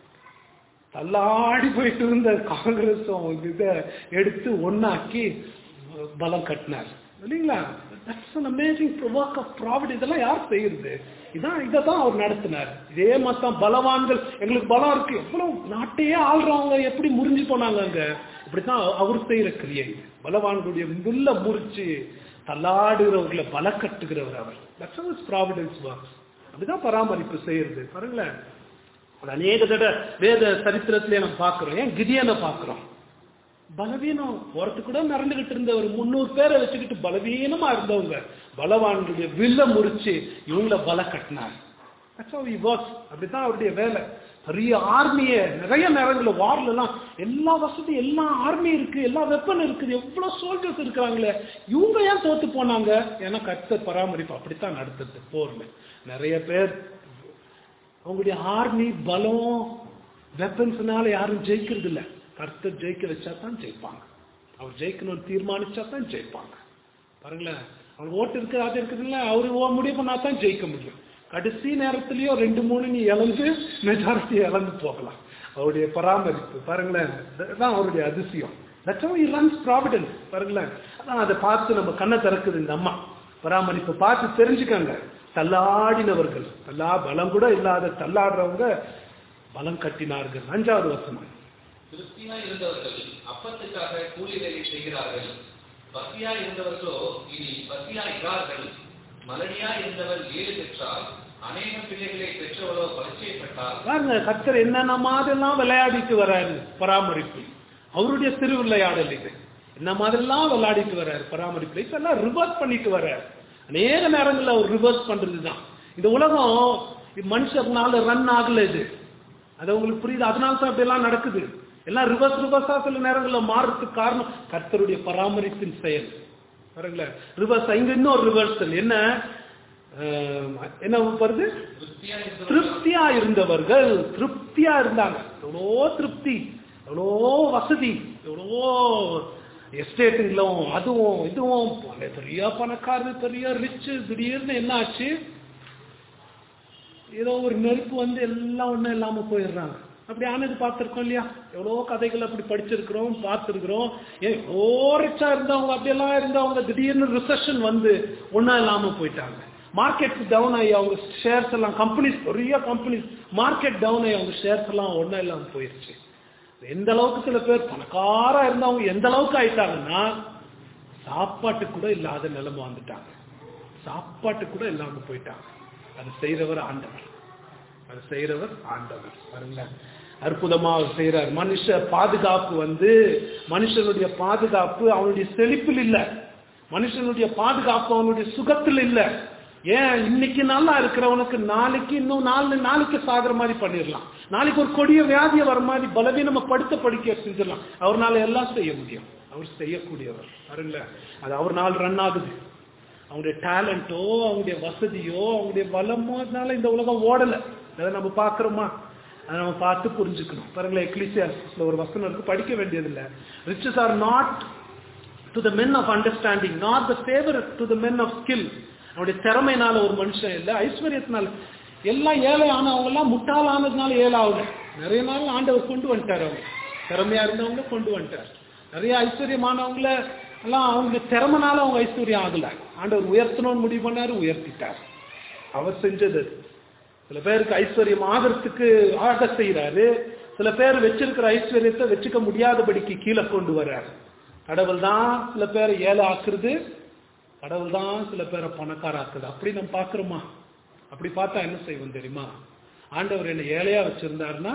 தள்ளாடி போயிட்டு இருந்த காங்கிரஸும் இதை எடுத்து ஒன்னாக்கி பலம் கட்டினார் இல்லைங்களா that's an amazing work of providence இதெல்லாம் யார் செய்யறது இதான் இதை தான் அவர் நடத்தினார் இதே மாதிரி தான் பலவான்கள் எங்களுக்கு பலம் இருக்கு எவ்வளவு நாட்டையே ஆள்றவங்க எப்படி முறிஞ்சு போனாங்க அங்க இப்படித்தான் அவர் செய்யற கிரியை இது. பலவான்களுடைய வில்ல முறிச்சு தள்ளாடுகிறவர்களை பல கட்டுகிறவர் அவர் தட்ஸ் ப்ராவிடன்ஸ் ஒர்க்ஸ் அப்படிதான் பராமரிப்பு செய்யறது பாருங்களேன் அது அநேக தடவை வேத சரித்திரத்திலே நம்ம பார்க்கிறோம் ஏன் கிதியனை பார்க்கிறோம் பலவீனம் ஒருத்து கூட மிரண்டுகிட்டு இருந்த ஒரு முந்நூறு பேரை வச்சுக்கிட்டு பலவீனமா இருந்தவங்க பலவான்களுடைய வில்ல முறிச்சு இவங்கள பல கட்டினார் That's how he works. அப்படித்தான் அவருடைய வேலை பெரிய ஆர்மியே நிறைய நேரங்கள்ல வார்ல எல்லாம் எல்லா வசதி எல்லா ஆர்மி இருக்கு எல்லா வெப்பன் இருக்குது எவ்வளவு சோல்ஜர்ஸ் இருக்கிறாங்களே இவங்க ஏன் தோத்து போனாங்க ஏன்னா கத்த பராமரிப்பு அப்படித்தான் நடத்துது போர்ல நிறைய பேர் அவங்களுடைய ஆர்மி பலம் வெப்பன்ஸ்னால யாரும் ஜெயிக்கிறது இல்ல கர்த்தர் ஜெயிக்க வச்சா தான் ஜெயிப்பாங்க அவர் ஜெயிக்கணும்னு தீர்மானிச்சா தான் ஜெயிப்பாங்க பாருங்களேன் அவங்க ஓட்டு இருக்கு அது இருக்குதுல்ல அவரு ஓ முடிவு பண்ணா தான் ஜெயிக்க முடியும் கடைசி நேரத்திலயோ ரெண்டு மூணு நீ இழந்து மெஜாரிட்டி இழந்து போகலாம் அவருடைய பராமரிப்பு பாருங்களேன் அதுதான் அவருடைய அதிசயம் that's how he runs providence பாருங்களேன் அதான் அதை பார்த்து நம்ம கண்ணை திறக்குது இந்த அம்மா பராமரிப்பை பார்த்து தெரிஞ்சுக்கங்க தள்ளாடினவர்கள் தள்ளா பலம் கூட இல்லாத தள்ளாடுறவங்க பலம் கட்டினார்கள் அஞ்சாவது வசனம் திருப்தியாய் இருந்தவர்கள் அப்பத்துக்காக கூலி வேலை செய்கிறார்கள் பசியாய் இருந்தவர்களோ இனி பசியாய் இரார்கள் மலடியாய் இருந்தவர் ஏழு பெற்றால் அநேக பிள்ளைகளை பெற்றவளோ பரிச்சயப்பட்டால் பாருங்க கத்தர் என்னென்ன மாதிரிலாம் விளையாடிட்டு வர்றாரு பராமரிப்பு அவருடைய திருவிளையாடல் இது என்ன மாதிரிலாம் விளையாடிட்டு வர்றாரு பராமரிப்பு இதெல்லாம் ரிவர்ஸ் பண்ணிட்டு வர்றாரு அநேக நேரங்கள்ல அவர் ரிவர்ஸ் பண்றது தான் இந்த உலகம் இது மனுஷர்னால ரன் ஆகல இது அது உங்களுக்கு புரியுது அதனால தான் இப்படி எல்லாம் நடக்குது எல்லாம் ரிவர்ஸ் ரிவர்ஸா சில நேரங்கள்ல மாறுறதுக்கு காரணம் கர்த்தருடைய பராமரிப்பின் செயல் பாருங்களேன் ரிவர்ஸ் இங்க இன்னொரு ரிவர்சல் என்ன அஹ், என்ன வருது திருப்தியாய் இருந்தவர்கள் திருப்தியா இருந்தவர்கள் திருப்தியா இருந்தாங்க எவ்வளோ திருப்தி எவ்வளோ வசதி எவ்வளோ எஸ்டேட்டுங்களும் அதுவும் இதுவும் பல- பெரிய பணக்காரர் பெரிய ரிச்சு திடீர்னு என்ன ஆச்சு ஏதோ ஒரு நெருப்பு வந்து எல்லாம் ஒண்ணும் இல்லாம போயிடுறாங்க அப்படி ஆனது பார்த்திருக்கோம் இல்லையா எவ்வளோ கதைகள் அப்படி படிச்சிருக்கிறோம் பார்த்திருக்கிறோம் ஏன் எவ்வளோ ரிச்சா இருந்தவங்க அப்படியெல்லாம் இருந்தவங்க திடீர்னு ரிசெஷன் வந்து ஒன்றும் இல்லாம போயிட்டாங்க மார்க்கெட் டவுன் ஆகி அவங்க ஷேர்ஸ் எல்லாம் கம்பெனிஸ் பெரிய கம்பெனிஸ் மார்க்கெட் டவுன் ஆகி அவங்க ஷேர்ஸ் எல்லாம் ஒன்றும் இல்லாம போயிடுச்சு எந்த அளவுக்கு சில பேர் பணக்காரா இருந்தவங்க எந்த அளவுக்கு ஆயிட்டாங்கன்னா சாப்பாட்டுக்கு கூட இல்லாத நிலைமை வந்துட்டாங்க சாப்பாட்டுக்கு கூட இல்லாம போயிட்டாங்க அது செய்றவர் ஆண்டவர் அது செய்றவர் ஆண்டவர் பாருங்களேன் அற்புதமா அவர் செய்யறார் மனுஷ பாதுகாப்பு வந்து மனுஷனுடைய பாதுகாப்பு அவனுடைய செழிப்பில் இல்ல மனுஷனுடைய பாதுகாப்பு அவனுடைய சுகத்தில் இல்ல ஏன் இன்னைக்கு நல்லா இருக்கிறவனுக்கு நாளைக்கு இன்னும் நாலு நாளைக்கு சாகிற மாதிரி பண்ணிடலாம் நாளைக்கு ஒரு கொடிய வியாதிய வர மாதிரி பலவீனமா படுத்த படிக்க செஞ்சிடலாம் அவர்னால எல்லாம் செய்ய முடியும் அவர் செய்யக்கூடியவர் பாருங்களேன் அது அவர்னால ரன் ஆகுது அவங்களுடைய டேலண்டோ அவங்களுடைய வசதியோ அவங்களுடைய பலமோ அதனால இந்த உலகம் ஓடல அதை நம்ம பார்க்கிறோமா அதை நம்ம பார்த்து புரிஞ்சுக்கணும் பாருங்களேன் எக்லிசியாஸ்ல ஒரு வசனம் இருக்கு படிக்க வேண்டியதில்லை riches are not to the men of understanding not the favour to the men of skill அவனுடைய திறமையினால ஒரு மனுஷன் இல்லை ஐஸ்வர்யத்தினால எல்லாம் ஏழை ஆனவங்க எல்லாம் முட்டாள் ஆனதுனால ஏழை ஆகல நிறைய நாள் ஆண்டவர் கொண்டு வந்துட்டார் அவங்க திறமையா இருந்தவங்க கொண்டு வந்துட்டார் நிறைய ஐஸ்வர்யமானவங்கள எல்லாம் அவங்க திறமைனால அவங்க ஐஸ்வர்யம் ஆகல ஆண்டவர் உயர்த்தணும்னு முடிவு பண்ணாரு உயர்த்திட்டார் அவர் செஞ்சது அது. சில பேருக்கு ஐஸ்வர்யம் ஆகிறதுக்கு ஆக செய்யறாரு சில பேர் வச்சிருக்கிற ஐஸ்வர்யத்தை வச்சுக்க முடியாதபடிக்கு கீழே கொண்டு வர்றாரு கடவுள் தான் சில பேரை ஏழை ஆக்குறது கடவுள் தான் சில பேரை பணக்கார ஆக்குது அப்படி நம்ம பார்க்கிறோமா அப்படி பார்த்தா என்ன செய்வோம் தெரியுமா ஆண்டவர் என்னை ஏழையா வச்சிருந்தாருன்னா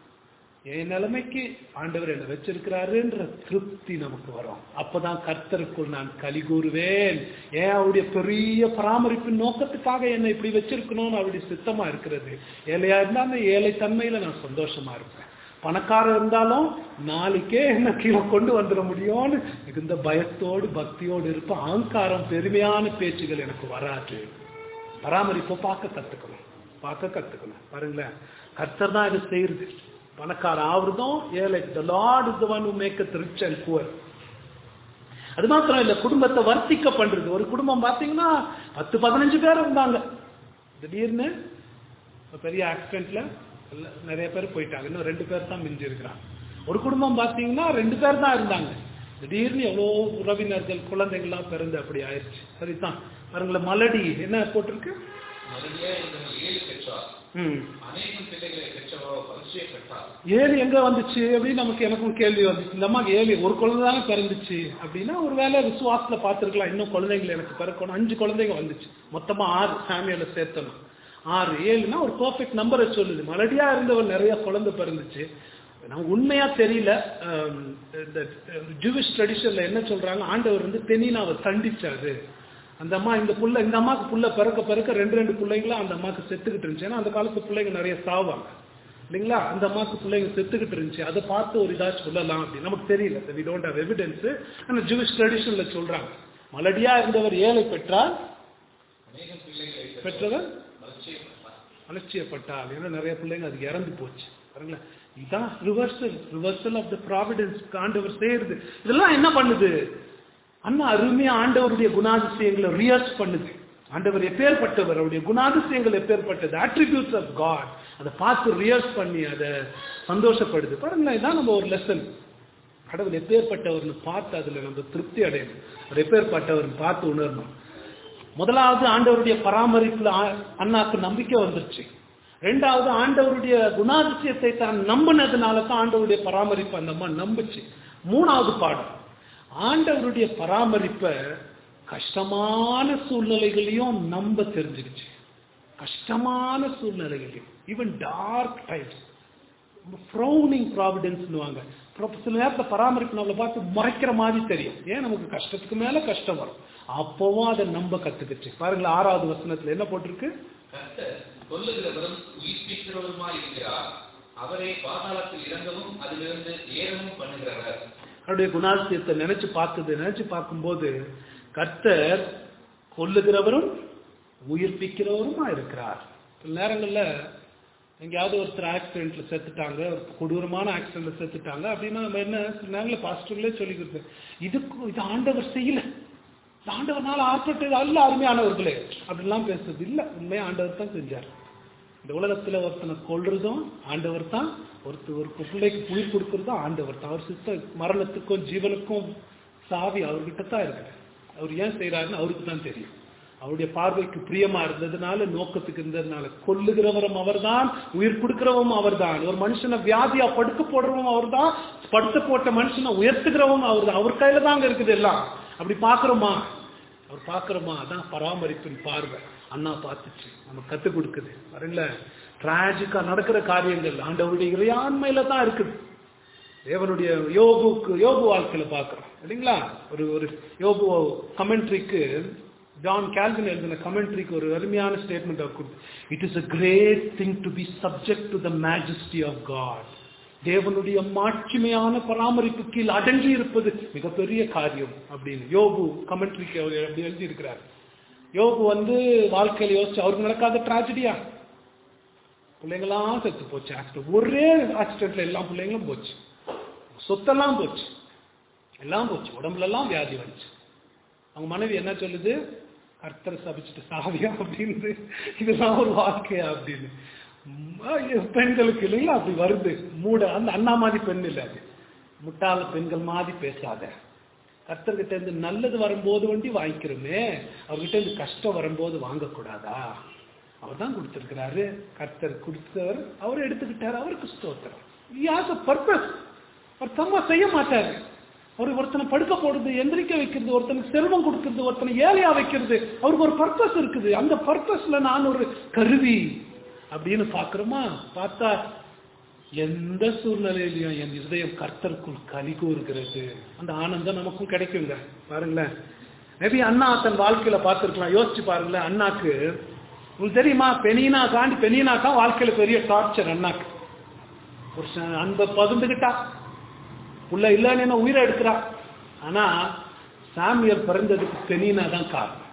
என் நிலைமைக்கு ஆண்டவர் என்னை வச்சிருக்கிறாருன்ற திருப்தி நமக்கு வரும் அப்பதான் கர்த்தருக்குள் நான் கலி கூறுவேன் ஏன் அவருடைய பெரிய பராமரிப்பின் நோக்கத்துக்காக என்னை இப்படி வச்சிருக்கணும்னு அவருடைய சித்தமா இருக்கிறது ஏழையா இருந்தா அந்த ஏழை தன்மையில நான் சந்தோஷமா இருப்பேன் பணக்காரர் இருந்தாலும் நாளைக்கே என்ன கீழே கொண்டு வந்துட முடியும்னு மிகுந்த பயத்தோடு பக்தியோடு இருப்பேன் அகங்காரம் பெருமையான பேச்சுகள் எனக்கு வராது பராமரிப்பை பார்க்க கத்துக்கணும் பார்க்க கத்துக்கணும் பாருங்களேன் கர்த்தர் தான் இது செய்யுது பணக்கார ஆவறதும் ஏழை the lord is the one who maketh rich and poor அது மாத்திரம் இல்ல குடும்பத்தை வர்த்திக்க பண்றது ஒரு குடும்பம் பாத்தீங்கன்னா பத்து பதினஞ்சு பேர் இருந்தாங்க திடீர்னு ஒரு பெரிய ஆக்சிடென்ட்ல நிறைய பேர் போயிட்டாங்க இன்னும் ரெண்டு பேர் தான் மிஞ்சி இருக்கிறாங்க ஒரு குடும்பம் பாத்தீங்கன்னா ரெண்டு பேர் தான் இருந்தாங்க திடீர்னு எவ்வளோ உறவினர்கள் குழந்தைங்கள்லாம் பிறந்து அப்படி ஆயிடுச்சு சரிதான் பாருங்களேன் மலடி என்ன போட்டிருக்கு மலடியாய் இருந்தவர்கள் ஏழு பெற்றார் ம் அநேகம் பிள்ளைகளை பெற்றவளோ பரிச்சயப்பட்டார் ஏழு எங்க வந்துச்சு அப்படின்னு நமக்கு எனக்கும் கேள்வி வந்துச்சு இந்த அம்மாக்கு ஏழு ஒரு குழந்தை தானே பிறந்துச்சு அப்படின்னா ஒரு வேலை விசுவாசத்துல பார்த்துருக்கலாம் இன்னும் குழந்தைங்களை எனக்கு பிறக்கணும் அஞ்சு குழந்தைங்க வந்துச்சு மொத்தமா ஆறு ஃபேமிலியில சேர்த்தணும் ஆறு ஏழுனா ஒரு பர்ஃபெக்ட் நம்பரை சொல்லுது மலடியா இருந்தவர் நிறைய குழந்தை பிறந்துச்சு நமக்கு உண்மையா தெரியல ஆம், இந்த ஜூவிஷ் ட்ரெடிஷன்ல என்ன சொல்றாங்க ஆண்டவர் வந்து பெண்ணினாவை தண்டிச்சாரு அந்த அம்மா இந்த புள்ள இந்த அம்மாக்கு புள்ள பிறக்க பிறக்க ரெண்டு ரெண்டு பிள்ளைங்களும் அந்த அம்மாக்கு செத்துக்கிட்டு இருந்துச்சு ஏன்னா அந்த காலத்து பிள்ளைங்க நிறைய சாவாங்க இல்லைங்களா அந்த அம்மாக்கு பிள்ளைங்க செத்துக்கிட்டு இருந்துச்சு அதை பார்த்து ஒரு இதா சொல்லலாம் அப்படி நமக்கு தெரியல வி டோன்ட் ஹவ் எவிடன்ஸ் ஆனால் ஜூவிஷ் ட்ரெடிஷன்ல சொல்றாங்க மலடியா இருந்தவர் ஏழை பெற்றால் அநேகம் பிள்ளைகளை பெற்றவர் பரிச்சயப்பட்டார் அலட்சியப்பட்டால் ஏன்னா நிறைய பிள்ளைங்க அதுக்கு இறந்து போச்சு பாருங்களேன் இதுதான் reversal reversal of the providence ஆண்டவர் செய்யறது இதெல்லாம் என்ன பண்ணுது அண்ணா அருமையா ஆண்டவருடைய குணாதிசயங்களை ரியர்ஸ் பண்ணுது ஆண்டவர் எப்பேற்பட்டவர் அவருடைய குணாதிசயங்கள் எப்பேற்பட்டது attributes ஆஃப் காட் அதை பார்த்து ரியர்ஸ் பண்ணி அதை சந்தோஷப்படுது பாருங்களேன் இதான் நம்ம ஒரு லெசன் கடவுள் எப்பேற்பட்டவர்னு பார்த்து அதுல நம்ம திருப்தி அடையணும் அவர் எப்பேற்பட்டவர்னு பார்த்து உணரணும் முதலாவது ஆண்டவருடைய பராமரிப்புல ஆ- அண்ணாக்கு நம்பிக்கை வந்துருச்சு ரெண்டாவது ஆண்டவருடைய குணாதிசயத்தை தான் நம்பினதுனால தான் ஆண்டவருடைய பராமரிப்பு அந்த அம்மா நம்புச்சு மூணாவது பாடம் ஆண்டவருடைய பராமரிப்பை கஷ்டமான சூழ்நிலைகளையும் நம்ப தெரிஞ்சுக்கிச்சு கஷ்டமான சூழ்நிலைகளையும் ஈவன் டார்க் டைம்ஸ் ஃப்ரௌனிங் ப்ராவிடன்ஸ்னுவாங்க சில நேரத்தில் பராமரிப்பு நம்மளை பார்த்து முறைக்கிற மாதிரி தெரியும் ஏன் நமக்கு கஷ்டத்துக்கு மேல கஷ்டம் வரும் அப்பவும் அதை நம்ப கத்துக்கிச்சு பாருங்களேன் ஆறாவது வசனத்துல என்ன போட்டிருக்கு கர்த்தர் கொல்லுகிறவரும் உயிர்ப்பிக்கிறவருமாய் இருக்கிறார் அவரே பாதாளத்தில் இறங்கவும் அதிலிருந்து ஏறவும் பண்ணுகிறவர் அவருடைய குணாதிசயத்தை நினைச்சு பார்த்தது நினைச்சு பார்க்கும்போது கர்த்தர் கொல்லுகிறவரும் உயிர்ப்பிக்கிறவருமா இருக்கிறார் சில நேரங்கள்ல எங்கேயாவது ஒருத்தர் ஆக்சிடென்ட்ல செத்துட்டாங்க ஒரு கொடூரமான ஆக்சிடென்ட்ல செத்துட்டாங்க அப்படின்னா நம்ம என்ன சில நேரங்களில் பாஸ்டர்களே சொல்லி கொடுத்து இதுக்கு இது ஆண்டவர் செய்யல இது ஆண்டவர்னால ஆற்பட்டது அல்ல அருமையானவர்களே அப்படிலாம் பேசுறது இல்ல உண்மையா ஆண்டவர் தான் செஞ்சார் இந்த உலகத்துல ஒருத்தனை கொல்றதும் ஆண்டவர் தான் ஒருத்தர் ஒரு பிள்ளைக்கு உயிர் கொடுக்கறதும் ஆண்டவர் தான் அவர் சித்த மரணத்துக்கும் ஜீவனுக்கும் சாவி அவர்கிட்ட தான் இருக்குது அவர் ஏன் செய்யறாருன்னு அவருக்கு தான் தெரியும் அவருடைய பார்வைக்கு பிரியமா இருந்ததுனால நோக்கத்துக்கு இருந்ததுனால கொல்லுகிறவரும் அவர்தான் உயிர் கொடுக்கிறவரும் அவர்தான் ஒரு மனுஷனை வியாதியா படுக்க போடுறவரும் அவர்தான் படுத்த போட்ட மனுஷனை உயர்த்துகிறவரும் அவர்தான் அவர் கையில தாங்க இருக்குது எல்லாம் அப்படி பாக்குறோமா அவர் பார்க்குறோமா அதான் பராமரிப்பின் பார்வை அண்ணா பார்த்துச்சு நம்ம கற்றுக் கொடுக்குது பாருங்களேன் டிராஜிக்காக நடக்கிற காரியங்கள் ஆண்டவருடைய இறையாண்மையில தான் இருக்குது தேவனுடைய யோகுக்கு யோகு வாழ்க்கையில பார்க்குறோம் இல்லைங்களா ஒரு ஒரு யோகு கமெண்ட்ரிக்கு ஜான் கேல்வின் எழுதின கமெண்ட்ரிக்கு ஒரு அருமையான ஸ்டேட்மெண்ட் அவர் கொடுத்து it is a great thing to be subject to the majesty of God தேவனுடைய மாட்சிமையான பராமரிப்பு கீழ் அடங்கி இருப்பது மிகப்பெரிய காரியம் அப்படின்னு யோபு கமெண்ட்ரிக்கு அவர் அப்படி எழுதி இருக்கிறார் யோபு வந்து வாழ்க்கையில யோசிச்சு அவருக்கு நடக்காத டிராஜடியா பிள்ளைங்களாம் செத்து போச்சு ஆக்சிடென்ட் ஒரே ஆக்சிடென்ட்ல எல்லா பிள்ளைங்களும் போச்சு சொத்தெல்லாம் போச்சு எல்லாம் போச்சு உடம்புல எல்லாம் வியாதி வந்துச்சு அவங்க மனைவி என்ன சொல்லுது கர்த்தர் சபிச்சுட்டு சாவியா அப்படின்னு இதெல்லாம் ஒரு வாழ்க்கையா அப்படின்னு உம், ஐயோ, பெண்களுக்கு இல்லைங்களா அப்படி வருது மூட அந்த அண்ணா மாதிரி பெண் இல்லை அது முட்டாள பெண்கள் மாதிரி பேசாத கர்த்தர்கிட்ட இருந்து நல்லது வரும்போது வண்டி வாங்கிக்கிறோமே அவர்கிட்ட இருந்து கஷ்டம் வரும்போது வாங்கக்கூடாதா அவர் தான் கொடுத்திருக்கிறாரு கர்த்தர் கொடுத்தவர் அவர் எடுத்துக்கிட்டாரு அவருக்கு ஸ்தோத்திரம் யாஸ் பர்பஸ் அவர் தம்மா செய்ய மாட்டாரு அவர் ஒருத்தனை படுக்க போடுறது எந்திரிக்க வைக்கிறது ஒருத்தனுக்கு செல்வம் கொடுக்கிறது ஒருத்தனை ஏழையா வைக்கிறது அவருக்கு ஒரு பர்பஸ் இருக்குது அந்த பர்பஸ்ல நான் ஒரு கருவி அப்படின்னு பாக்குறோமா பார்த்தா எந்த சூழ்நிலையிலையும் என் இதயம் கர்த்தருக்குள் கலி கூறுகிறது அந்த ஆனந்தம் நமக்கும் கிடைக்குங்க பாருங்களேன் மேபி அண்ணா தன் வாழ்க்கையில பார்த்திருக்கலாம் யோசிச்சு பாருங்களேன் அண்ணாக்கு உங்களுக்கு தெரியுமா பெனினா தாண்டி பெனினாக்கா வாழ்க்கையில பெரிய டார்ச்சர் அண்ணாக்கு ஒரு ச- அன்பை பகிர்ந்துகிட்டா புள்ள இல்லைன்னு என்ன உயிரை எடுக்கிறா ஆனா சாமியல் பிறந்ததுக்கு பெனினா தான் காரணம்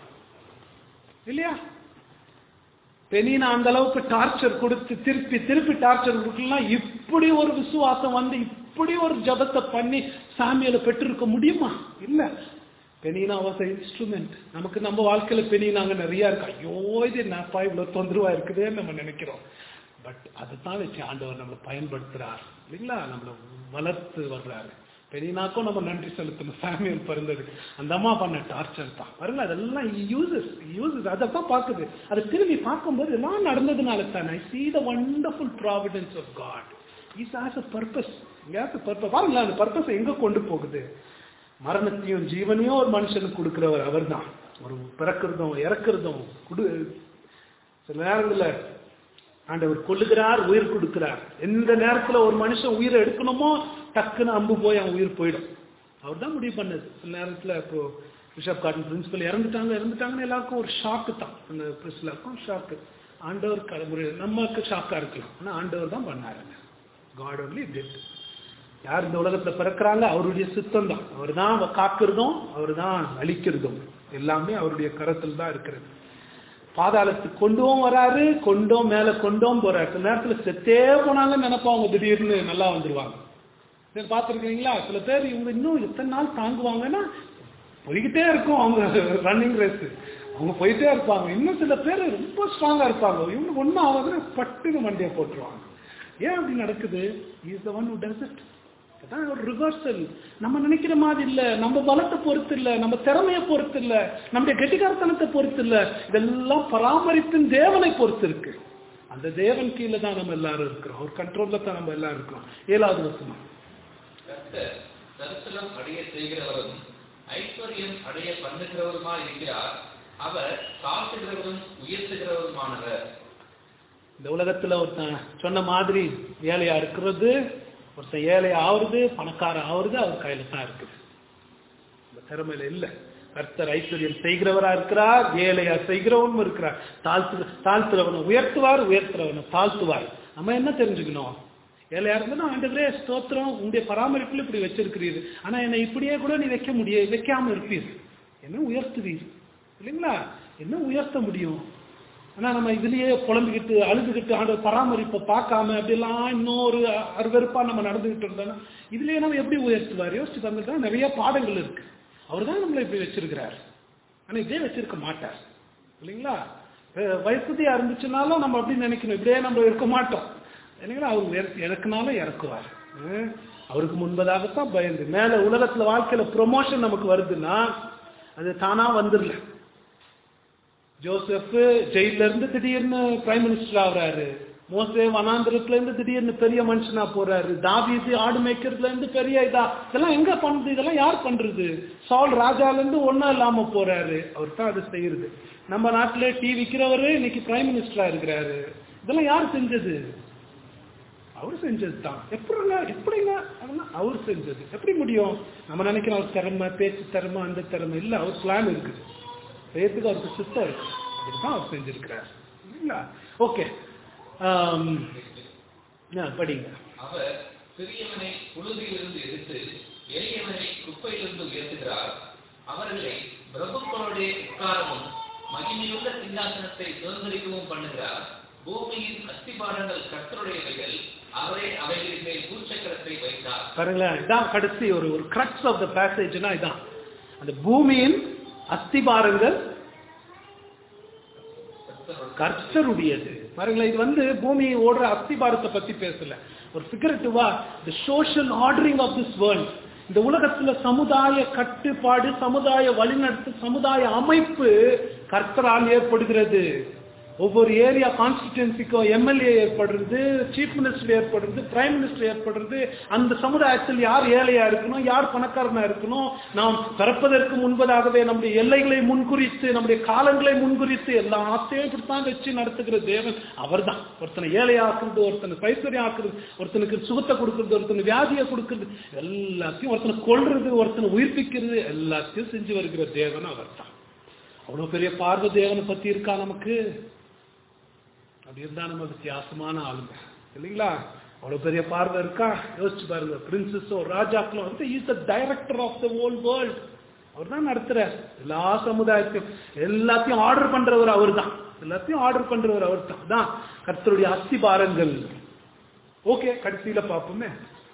இல்லையா பெனினா அந்த அளவுக்கு டார்ச்சர் கொடுத்து திருப்பி திருப்பி டார்ச்சர் கொடுக்கலாம் இப்படி ஒரு விசுவாசம் வந்து இப்படி ஒரு ஜபத்தை பண்ணி சாமியலை பெற்றிருக்க முடியுமா இல்ல பெனினா வாஸ் இன்ஸ்ட்ருமெண்ட் நமக்கு நம்ம வாழ்க்கையில பெனினாங்க நிறைய இருக்கு ஐயோ இது என்னப்பா இவ்வளவு தொந்தரவா இருக்குதேன்னு நம்ம நினைக்கிறோம் பட் அதுதான் வச்சு ஆண்டவர் நம்மளை பயன்படுத்துறார் இல்லைங்களா நம்மளை வளர்த்து வர்றாரு பெரியனாக்கும் நம்ம நன்றி செலுத்தணும் சாமியல் பிறந்தது அந்த அம்மா பண்ண டார்ச்சர் தான் பாருங்க அதெல்லாம் யூசஸ் யூசஸ் அதை தான் பார்க்குது அதை திரும்பி பார்க்கும்போது எல்லாம் நடந்ததுனால தான் I see the wonderful providence of God is has a purpose has a purpose பாருங்களேன் அந்த பர்பஸ் எங்க கொண்டு போகுது மரணத்தையும் ஜீவனையும் ஒரு மனுஷனுக்கு கொடுக்கிறவர் அவர்தான் ஒரு பிறக்கிறதும் இறக்கிறதும் குடு சில நேரங்களில் ஆண்டவர் கொல்லுகிறார் உயிர் கொடுக்கிறார் எந்த நேரத்துல ஒரு மனுஷன் உயிரை எடுக்கணுமோ டக்குன்னு அம்பு போய் அவன் உயிர் போயிடும் அவர் தான் முடிவு பண்ணது சில நேரத்துல இப்போ பிஷப் கார்டன் பிரின்சிபல் இறந்துட்டாங்க இறந்துட்டாங்கன்னு எல்லாருக்கும் ஒரு ஷாக்கு தான் அந்த பிரின்சிபலுக்கும் ஷாக்கு ஆண்டவர் க- ஒரு நமக்கு ஷாக்கா இருக்கலாம் ஆனா ஆண்டவர் தான் பண்ணாருங்க காட் ஒன்லி டிட் யார் இந்த உலகத்துல பிறக்கிறாங்க அவருடைய சித்தம் தான் அவர் தான் காக்கிறதும் அவர் தான் அழிக்கிறதும் எல்லாமே அவருடைய கரத்தில் தான் இருக்கிறது பாதாளத்துக்கு கொண்டும் வராரு கொண்டும் மேல கொண்டும் போறாரு சில நேரத்துல செத்தே போனாங்கன்னு நினைப்பாங்க திடீர்னு நல்லா வந்துருவாங்க சரி பார்த்துருக்கீங்களா சில பேர் இவங்க இன்னும் எத்தனை நாள் தாங்குவாங்கன்னா போய்கிட்டே இருக்கும் அவங்க ரன்னிங் ரேஸ் அவங்க போயிட்டே இருப்பாங்க இன்னும் சில பேர் ரொம்ப ஸ்ட்ராங்கா இருப்பாங்க இவங்க ஒன்றும் ஆகாது பட்டுன்னு மண்டையை போட்டுருவாங்க ஏன் அப்படி நடக்குது is the one who does it அதான் ஒரு ரிவர்சல் நம்ம நினைக்கிற மாதிரி இல்ல நம்ம பலத்தை பொறுத்து இல்ல நம்ம திறமையை பொறுத்து இல்ல நம்முடைய கெட்டிகாரத்தனத்தை பொறுத்து இல்ல இதெல்லாம் பராமரிப்பின் தேவனை பொறுத்து இருக்கு அந்த தேவன் கீழே தான் நம்ம எல்லாரும் இருக்கிறோம் ஒரு கண்ட்ரோல்ல தான் நம்ம எல்லாரும் இருக்கிறோம் ஏழாவது வசனம் கர்த்தர் தரிசனம் அடைய செய்கிறவரும் ஐஸ்வர்யம் அடைய பண்ணுகிறவருமா இருக்கிறார் அவர் தாழ்த்துகிறவரும் உயர்த்துகிறவருமானவர் இந்த உலகத்துல ஒருத்தன் சொன்ன மாதிரி ஏழையா இருக்கிறது ஒருத்தன் ஏழை ஆகுறது பணக்காரன் ஆகுறது அவர் கையில தான் இருக்குது இந்த திறமையில இல்ல கர்த்தர் ஐஸ்வர்யம் செய்கிறவரா இருக்கிறார் ஏழையா செய்கிறவனும் இருக்கிறார் தாழ்த்து தாழ்த்துறவனை உயர்த்துவார் உயர்த்துறவனை தாழ்த்துவார் நம்ம என்ன தெரிஞ்சுக்கணும் ஏழையா இருந்தா ஆண்டவரே ஸ்தோத்திரம் உங்களுடைய பராமரிப்புல இப்படி வச்சிருக்கிறீர் ஆனா என்னை இப்படியே கூட நீ வைக்க முடிய வைக்காம இருப்பீர் என்ன உயர்த்துவீர் இல்லைங்களா என்ன உயர்த்த முடியும் ஆனா நம்ம இதுலயே புலம்பிக்கிட்டு அழுதுகிட்டு ஆண்டவர் பராமரிப்பை பார்க்காம அப்படிலாம் இன்னொரு அருவருப்பா நம்ம நடந்துகிட்டு இருந்தோம்னா இதுலயே நம்ம எப்படி உயர்த்துவார் யோசிச்சு பார்த்துட்டா நிறைய பாடங்கள் இருக்கு அவர் தான் நம்மளை இப்படி வச்சிருக்கிறார் ஆனா இதே வச்சிருக்க மாட்டார் இல்லைங்களா அஹ் வயசுதியா இருந்துச்சுனாலும் நம்ம அப்படி நினைக்கணும் இப்படியே நம்ம இருக்க மாட்டோம் இல்லைங்களா அவர் உயர்த்தி இறக்குனாலும் இறக்குவார் அஹ் அவருக்கு முன்பதாகத்தான் பயந்து மேல உலகத்துல வாழ்க்கையில ப்ரொமோஷன் நமக்கு வருதுன்னா அது தானா வந்துடல ஜோசப் ஜெயில இருந்து திடீர்னு பிரைம் மினிஸ்டர் ஆகுறாரு மோசே வனாந்திரத்துல இருந்து திடீர்னு பெரிய மனுஷனா போறாரு தாவீது ஆடு மேய்க்கிறதுல இருந்து பெரிய இதா இதெல்லாம் எங்க பண்ணுது இதெல்லாம் யார் பண்றது சால் ராஜால இருந்து ஒண்ணும் இல்லாம போறாரு அவர் தான் அது செய்யறது நம்ம நாட்டுல டீ விக்கிறவரு இன்னைக்கு பிரைம் மினிஸ்டரா இருக்கிறாரு இதெல்லாம் யார் செஞ்சது அவர் செஞ்சது தான் எப்படிங்க எப்படிங்க அதெல்லாம் அவர் செஞ்சது எப்படி முடியும் நம்ம நினைக்கிறோம் அவர் திறமை பேச்சு திறமை அந்த திறமை இல்ல அவர் பிளான் இருக்குது செய்யறதுக்கு அவருக்கு சித்தம் இருக்கு அதுதான் அவர் செஞ்சிருக்கிறார் இல்லைங்களா ஓகே படிங்க அவர் சிறியவனை புழுதியிலிருந்து எடுத்து எளியவனை குப்பையிலிருந்து உயர்த்துகிறார் அவர்களை பிரபுக்களுடைய உட்காரமும் மகிமையுள்ள சிங்காசனத்தை சுதந்திரிக்கவும் பண்ணுகிறார் பூமியின் அஸ்திபாரங்கள் கர்த்தருடையவைகள் அவரே அவைகளின் மேல் பூச்சக்கரத்தை வைத்தார் பாருங்களேன் இதான் கடைசி ஒரு ஒரு கிரக்ஸ் ஆஃப் த பேசேஜ்னா இதான் அந்த பூமியின் அஸ்திபாரங்கள் கர்த்தருடையது பாருங்களேன் இது வந்து பூமி ஓடுற அஸ்திபாரத்தை பத்தி பேசல ஒரு figuratively the social ordering of this world இந்த உலகத்துல சமுதாய கட்டுப்பாடு சமுதாய வழிநடத்து சமுதாய அமைப்பு கர்த்தரால் ஏற்படுகிறது ஒவ்வொரு ஏரியா கான்ஸ்டிடியூன்சிக்கும் எம்எல்ஏ ஏற்படுறது சீஃப் மினிஸ்டர் ஏற்படுறது பிரைம் மினிஸ்டர் ஏற்படுறது அந்த சமுதாயத்தில் யார் ஏழையா இருக்கணும் யார் பணக்காரனா இருக்கணும் நாம் பிறப்பதற்கு முன்பதாகவே நம்முடைய எல்லைகளை முன்குறித்து நம்முடைய காலங்களை முன்குறித்து எல்லாத்தையும் இப்படித்தான் வச்சு நடத்துகிற தேவன் அவர்தான் ஒருத்தனை ஏழையாக்குறது ஒருத்தனை பைசரியம் ஆக்குறது ஒருத்தனுக்கு சுகத்தை கொடுக்கறது ஒருத்தனை வியாதியை கொடுக்கறது எல்லாத்தையும் ஒருத்தனை கொல்றது ஒருத்தனை உயிர்ப்பிக்கிறது எல்லாத்தையும் செஞ்சு வருகிற தேவன் அவர்தான் அவ்வளவு பெரிய பார்வை தேவனை பத்தி இருக்கா நமக்கு அப்படி இருந்தா நம்ம வித்தியாசமான ஆளுங்க இல்லைங்களா அவ்வளவு பெரிய பார்வை இருக்கா யோசிச்சு பாருங்க பிரின்சஸோ ராஜாக்களோ வந்து is the director of the whole world அவர் தான் நடத்துறார் எல்லா சமுதாயத்தையும் எல்லாத்தையும் ஆர்டர் பண்றவர் அவர் தான் எல்லாத்தையும் ஆர்டர் பண்றவர் அவர் தான் தான் கர்த்தருடைய அஸ்திபாரங்கள் ஓகே கடைசியில பார்ப்போமே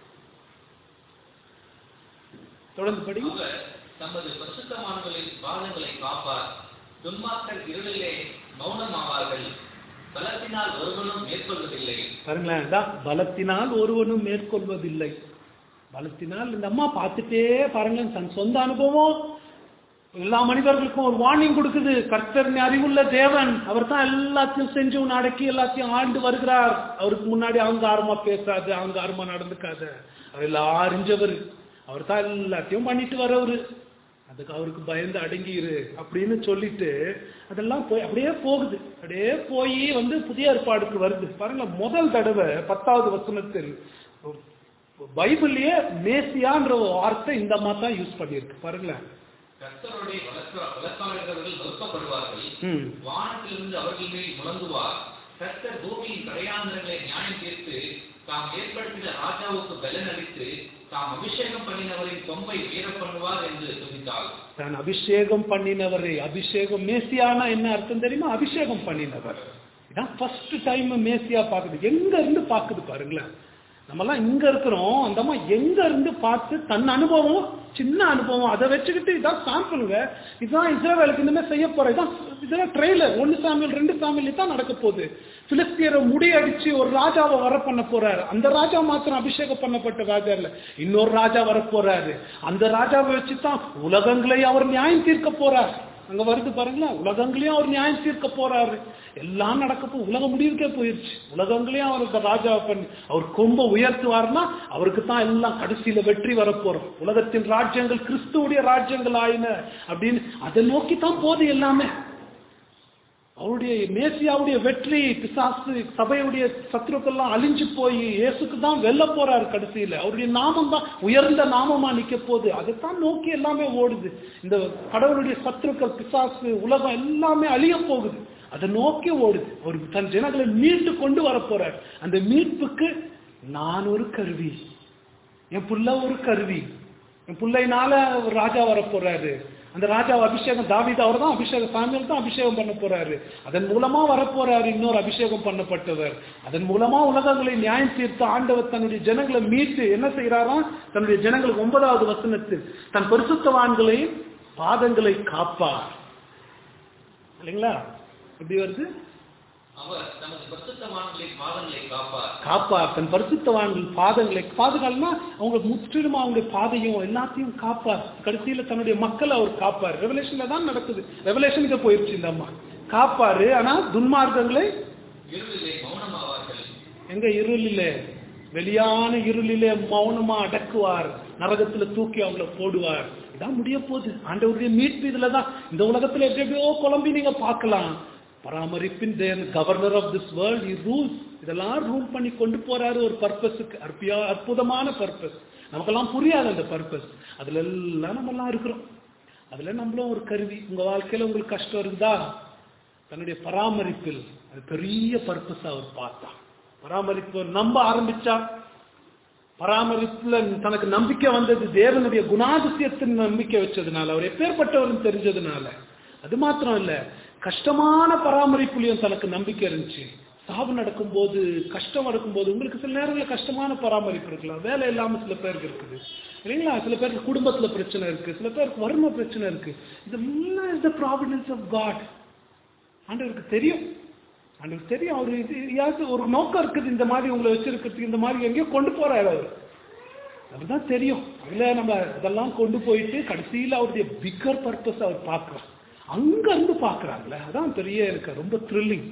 தொடர்ந்து படி அவர் தமது பரிசுத்தமானவர்களின் பாதங்களை காப்பார் துன்மார்க்கர் இருளிலே மௌனமாவார்கள் பலத்தினால் ஒருவனும் மேற்கொள்வதில்லை பாருங்களேன் இதான் பலத்தினால் ஒருவனும் மேற்கொள்வதில்லை பலத்தினால் இந்த அம்மா பார்த்துட்டே பாருங்க தன் சொந்த அனுபவம் எல்லா மனிதர்களுக்கும் ஒரு வார்னிங் கொடுக்குது கர்த்தர் அறிவுள்ள தேவன் அவர் தான் எல்லாத்தையும் செஞ்சு உன்னை அடக்கி எல்லாத்தையும் ஆண்டு வருகிறார் அவருக்கு முன்னாடி அகங்காரமா பேசாது அகங்காரமா நடந்துக்காத அவர் எல்லாம் அறிஞ்சவர் அவர் தான் எல்லாத்தையும் பண்ணிட்டு வரவரு அதுக்கு அவருக்கு பயந்து அடங்கிரு அப்படின்னு சொல்லிட்டு அதெல்லாம் போய் அப்படியே போகுது அப்படியே போய் வந்து புதிய ஏற்பாடுக்கு வருது பாருங்க முதல் தடவை பத்தாவது வசனத்தில் பைபிள்லயே மேசியான்ற ஒரு வார்த்தை இந்த மாதிரி தான் யூஸ் பண்ணியிருக்கு பாருங்களேன் கர்த்தருடைய வழக்க வழக்காடுகிறவர்கள் நொறுக்கப்படுவார்கள் ம் வானத்திலிருந்து அவர்கள் மேல் முழங்குவார் கர்த்தர் பூமியின் கடையாந்திரங்களை நியாயம் தீர்த்து தாம் ஏற்படுத்தின ராஜாவுக்கு பலன் அளித்து தாம் அபிஷேகம் பண்ணினவரின் கொம்பை உயர பண்ணுவார் என்று துணித்தாள் தான் அபிஷேகம் பண்ணினவரை அபிஷேகம் மேசியானா என்ன அர்த்தம் தெரியுமா அபிஷேகம் பண்ணினவர் இதான் ஃபர்ஸ்ட் டைம் மேசியா பாக்குது எங்க இருந்து பாக்குது பாருங்களேன் நம்மலாம் இங்க இருக்கிறோம் அந்த அம்மா எங்க இருந்து பார்த்து தன் அனுபவம் சின்ன அனுபவம் அதை வச்சுக்கிட்டு இதான் சாம்பிளுங்க இதுதான் இஸ்ரேவேலுக்கு இனிமே செய்ய போற இதான் இதெல்லாம் ட்ரெய்லர் ஒன்னு சாமியல் ரெண்டு சாமியல் தான் நடக்க போகுது பிலிஸ்தியரை முடியடிச்சு ஒரு ராஜாவை வர பண்ண போறாரு அந்த ராஜா மாத்திரம் அபிஷேகம் பண்ணப்பட்ட ராஜா இல்ல இன்னொரு ராஜா வர போறாரு அந்த ராஜாவை வச்சு தான் உலகங்களை அவர் நியாயம் தீர்க்க போறார் அங்க வருது பாருங்களேன் உலகங்களையும் அவர் நியாயம் தீர்க்க போறாரு எல்லாம் நடக்க போ உலகம் முடிவுக்கே போயிருச்சு உலகங்களையும் அவருக்கு ராஜா பண்ணி அவர் கொம்ப உயர்த்துவார்னா அவருக்கு தான் எல்லாம் கடைசியில வெற்றி வரப்போறோம் உலகத்தின் ராஜ்யங்கள் கிறிஸ்துவுடைய ராஜ்யங்கள் ஆயின அப்படின்னு அதை நோக்கி தான் போகுது எல்லாமே அவருடைய மேசியாவுடைய வெற்றி பிசாசு சபையுடைய சத்ருக்கெல்லாம் அழிஞ்சு போய் இயேசுக்கு தான் வெல்ல போறாரு கடைசியில அவருடைய நாமம் தான் உயர்ந்த நாமமா நிக்க போகுது அதைத்தான் நோக்கி எல்லாமே ஓடுது இந்த கடவுளுடைய சத்ருக்கள் பிசாசு உலகம் எல்லாமே அழிய போகுது அதை நோக்கி ஓடுது அவர் தன் ஜனங்களை மீட்டு கொண்டு வர போறார் அந்த மீட்புக்கு நான் ஒரு கருவி என் புள்ள ஒரு கருவி என் பிள்ளைனால ஒரு ராஜா வர போறாரு அந்த ராஜா அபிஷேகம் தாவித அவர் தான் அபிஷேகம் சாமியல் தான் அபிஷேகம் பண்ண போறாரு அதன் மூலமா வரப்போறாரு இன்னொரு அபிஷேகம் பண்ணப்பட்டவர் அதன் மூலமா உலகங்களை நியாயம் தீர்த்து ஆண்டவர் தன்னுடைய ஜனங்களை மீட்டு என்ன செய்யறாராம் தன்னுடைய ஜனங்களுக்கு ஒன்பதாவது வசனத்தில் தன் பரிசுத்தவான்களை பாதங்களை காப்பார் இல்லைங்களா எப்படி வருது அவர் தமது பரிசுத்தவான்களின் பாதங்களை காப்பார் காப்பார் தன் பரிசுத்தவான்கள் பாதங்களை பாதுகால்னா அவங்க முற்றிலுமா அவங்களுடைய பாதையும் எல்லாத்தையும் காப்பார் கடைசியில தன்னுடைய மக்களை அவர் காப்பார் ரெவலேஷன்ல தான் நடக்குது ரெவலேஷனுக்கு போயிருச்சு இந்த அம்மா காப்பாரு ஆனா துன்மார்க்கங்களை இருளிலே மௌனமாவார்கள் எங்க இருளிலே வெளியான இருளிலே மௌனமா அடக்குவார் நரகத்துல தூக்கி அவங்கள போடுவார் இதான் முடிய போகுது ஆண்டவருடைய மீட்பு இதுலதான் இந்த உலகத்துல எப்படி எப்படியோ குழம்பி நீங்க பார்க்கலாம் பராமரிப்பின் தேவன் governor of this world rules இதெல்லாம் ரூல் பண்ணி கொண்டு போறாரு ஒரு பர்பஸுக்கு அற்பியா அற்புதமான பர்பஸ் நமக்கெல்லாம் புரியாது அந்த பர்பஸ் அதுல எல்லாம் நம்ம எல்லாம் இருக்கிறோம் அதுல நம்மளும் ஒரு கருவி உங்க வாழ்க்கையில உங்களுக்கு கஷ்டம் இருக்குதா தன்னுடைய பராமரிப்பில் அது பெரிய பர்பஸ் அவர் பார்த்தான் பராமரிப்பு நம்ப ஆரம்பிச்சா பராமரிப்புல தனக்கு நம்பிக்கை வந்தது தேவனுடைய குணாதிசயத்தின் நம்பிக்கை வச்சதுனால அவர் எப்பேற்பட்டவர்னு தெரிஞ்சதுனால அது மாத்திரம் இல்ல கஷ்டமான பராமரிப்புலயும் தனக்கு நம்பிக்கை இருந்துச்சு சாவு நடக்கும்போது கஷ்டம் நடக்கும்போது உங்களுக்கு சில நேரங்களில் கஷ்டமான பராமரிப்பு இருக்கலாம் வேலை இல்லாம சில பேருக்கு இருக்குது இல்லைங்களா சில பேருக்கு குடும்பத்துல பிரச்சனை இருக்கு சில பேருக்கு வறுமை பிரச்சனை இருக்கு இதெல்லாம் is the providence of God ஆண்டவருக்கு தெரியும் ஆண்டவருக்கு தெரியும் அவர் இது யாருக்கு ஒரு நோக்கம் இருக்குது இந்த மாதிரி உங்களை வச்சிருக்கிறதுக்கு இந்த மாதிரி எங்கேயோ கொண்டு போறாரு அவர் அதுதான் தெரியும் அதுல நம்ம இதெல்லாம் கொண்டு போயிட்டு கடைசியில் அவருடைய பிக்கர் பர்பஸ் அவர் பார்க்கலாம் அங்க இருந்து பாக்குறாங்களே அதான் பெரிய எனக்கு ரொம்ப த்ரில்லிங்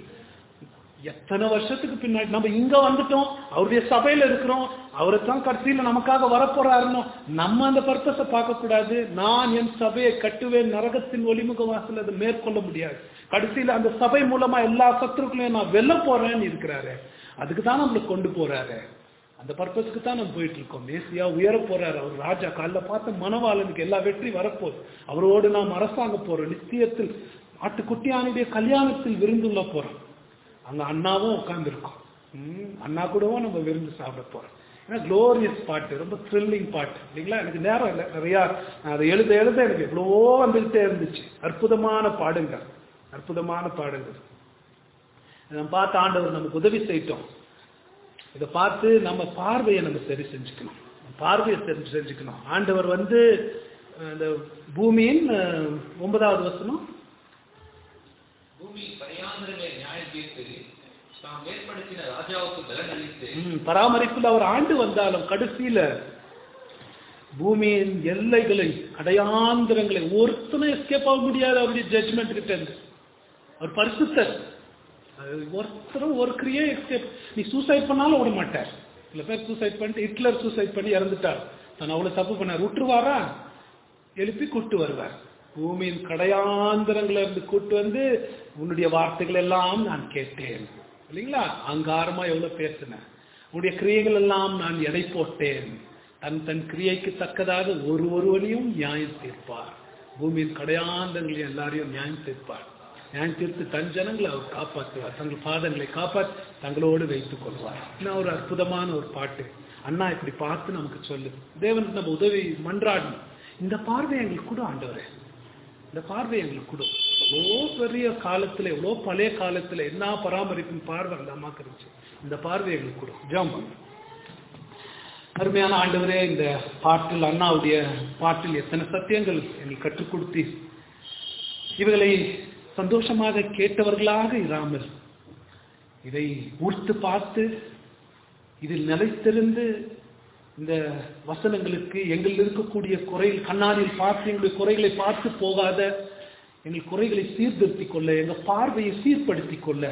எத்தனை வருஷத்துக்கு பின்னாடி நம்ம இங்க வந்துட்டோம் அவருடைய சபையில இருக்கிறோம் அவரை தான் கடைசியில நமக்காக வரப்போறாருன்னு நம்ம அந்த பர்பஸை பார்க்க கூடாது நான் என் சபையை கட்டுவேன் நரகத்தின் ஒளிமுக வாசல் அதை மேற்கொள்ள முடியாது கடைசியில அந்த சபை மூலமா எல்லா சத்துருக்களையும் நான் வெல்ல போறேன்னு இருக்கிறாரு அதுக்கு தான் நம்மளை கொண்டு போறாரு அந்த பர்பஸ்க்கு தான் நம்ம போயிட்டு இருக்கோம் மேசியா உயர போறாரு அவர் ராஜா காலைல பார்த்த மனவாளனுக்கு எல்லா வெற்றி வரப்போகுது அவரோடு நாம் அரசாங்க போறோம் நித்தியத்தில் ஆட்டுக்குட்டியானுடைய கல்யாணத்தில் விருந்துள்ள போறோம் அங்க அண்ணாவும் உட்காந்துருக்கோம் அண்ணா கூடவும் நம்ம விருந்து சாப்பிட போறோம் ஏன்னா க்ளோரியஸ் பாட்டு ரொம்ப த்ரில்லிங் பாட்டு இல்லைங்களா எனக்கு நேரம் இல்லை நிறையா நான் அதை எழுத எழுத எனக்கு எவ்வளவோ வந்துகிட்டே இருந்துச்சு அற்புதமான பாடுங்கள் அற்புதமான பாடுங்கள் நம்ம பார்த்து ஆண்டவர் நமக்கு உதவி செய்யிட்டோம் இதை பார்த்து நம்ம பார்வையை நம்ம சரி செஞ்சுக்கணும் பார்வையை சரி செஞ்சுக்கணும் ஆண்டவர் வந்து இந்த பூமியின் ஒன்பதாவது வசனம் பூமி பரியாந்திரங்களை நியாயம் தீர்த்து தாம் ஏற்படுத்தின ராஜாவுக்கு பலன் அளித்து பராமரிப்பில் அவர் ஆண்டு வந்தாலும் கடைசியில பூமியின் எல்லைகளை அடையாந்திரங்களை ஒருத்தனும் எஸ்கேப் ஆக முடியாது அவருடைய ஜட்ஜ்மெண்ட் கிட்ட இருந்து அவர் பரிசுத்தர் ஒருத்தரும் ஒரு கிரியே எஸ்கேப் நீ சூசைட் பண்ணாலும் விட மாட்டார் சில பேர் சூசைட் பண்ணிட்டு ஹிட்லர் சூசைட் பண்ணி இறந்துட்டார் தான் அவ்வளவு தப்பு பண்ணார் விட்டுருவாரா எழுப்பி கூட்டு வருவார் பூமியின் கடையாந்திரங்களை இருந்து கூட்டு வந்து உன்னுடைய வார்த்தைகள் எல்லாம் நான் கேட்டேன் இல்லைங்களா அங்காரமா எவ்வளவு பேசினேன் உன்னுடைய கிரியைகள் எல்லாம் நான் எடை போட்டேன் தன் தன் கிரியைக்கு தக்கதாக ஒரு ஒருவனையும் நியாயம் தீர்ப்பார் பூமியின் கடையாந்தங்களையும் எல்லாரையும் நியாயம் தீர்ப்பார் நியாயம் தீர்த்து தன் ஜனங்களை அவர் காப்பாற்றுவார் தங்கள் பாதங்களை காப்பாற்றி தங்களோடு வைத்துக் கொள்வார் இன்னும் ஒரு அற்புதமான ஒரு பாட்டு அண்ணா இப்படி பார்த்து நமக்கு சொல்லு தேவனுக்கு நம்ம உதவி மன்றாடணும் இந்த பார்வை எங்களுக்கு கூட ஆண்டவரே இந்த பார்வை எங்களுக்கு கொடு எவ்வளோ பெரிய காலத்துல எவ்வளோ பழைய காலத்துல என்ன பராமரிப்பின் பார்வை அந்த அம்மாக்கு இருந்துச்சு இந்த பார்வை எங்களுக்கு கொடு ஜாம் அருமையான ஆண்டவரே இந்த பாட்டில் அண்ணாவுடைய பாட்டில் எத்தனை சத்தியங்கள் எங்களுக்கு கற்றுக் கொடுத்தீர் இவைகளை சந்தோஷமாக கேட்டவர்களாக இராமல் இதை ஊர்த்து பார்த்து இதில் நிலைத்திருந்து இந்த வசனங்களுக்கு எங்களில் இருக்கக்கூடிய குறை கண்ணாடியில் பார்த்து எங்களுடைய குறைகளை பார்த்து போகாத எங்கள் குறைகளை சீர்திருத்திக் கொள்ள எங்கள் பார்வையை சீர்படுத்திக் கொள்ள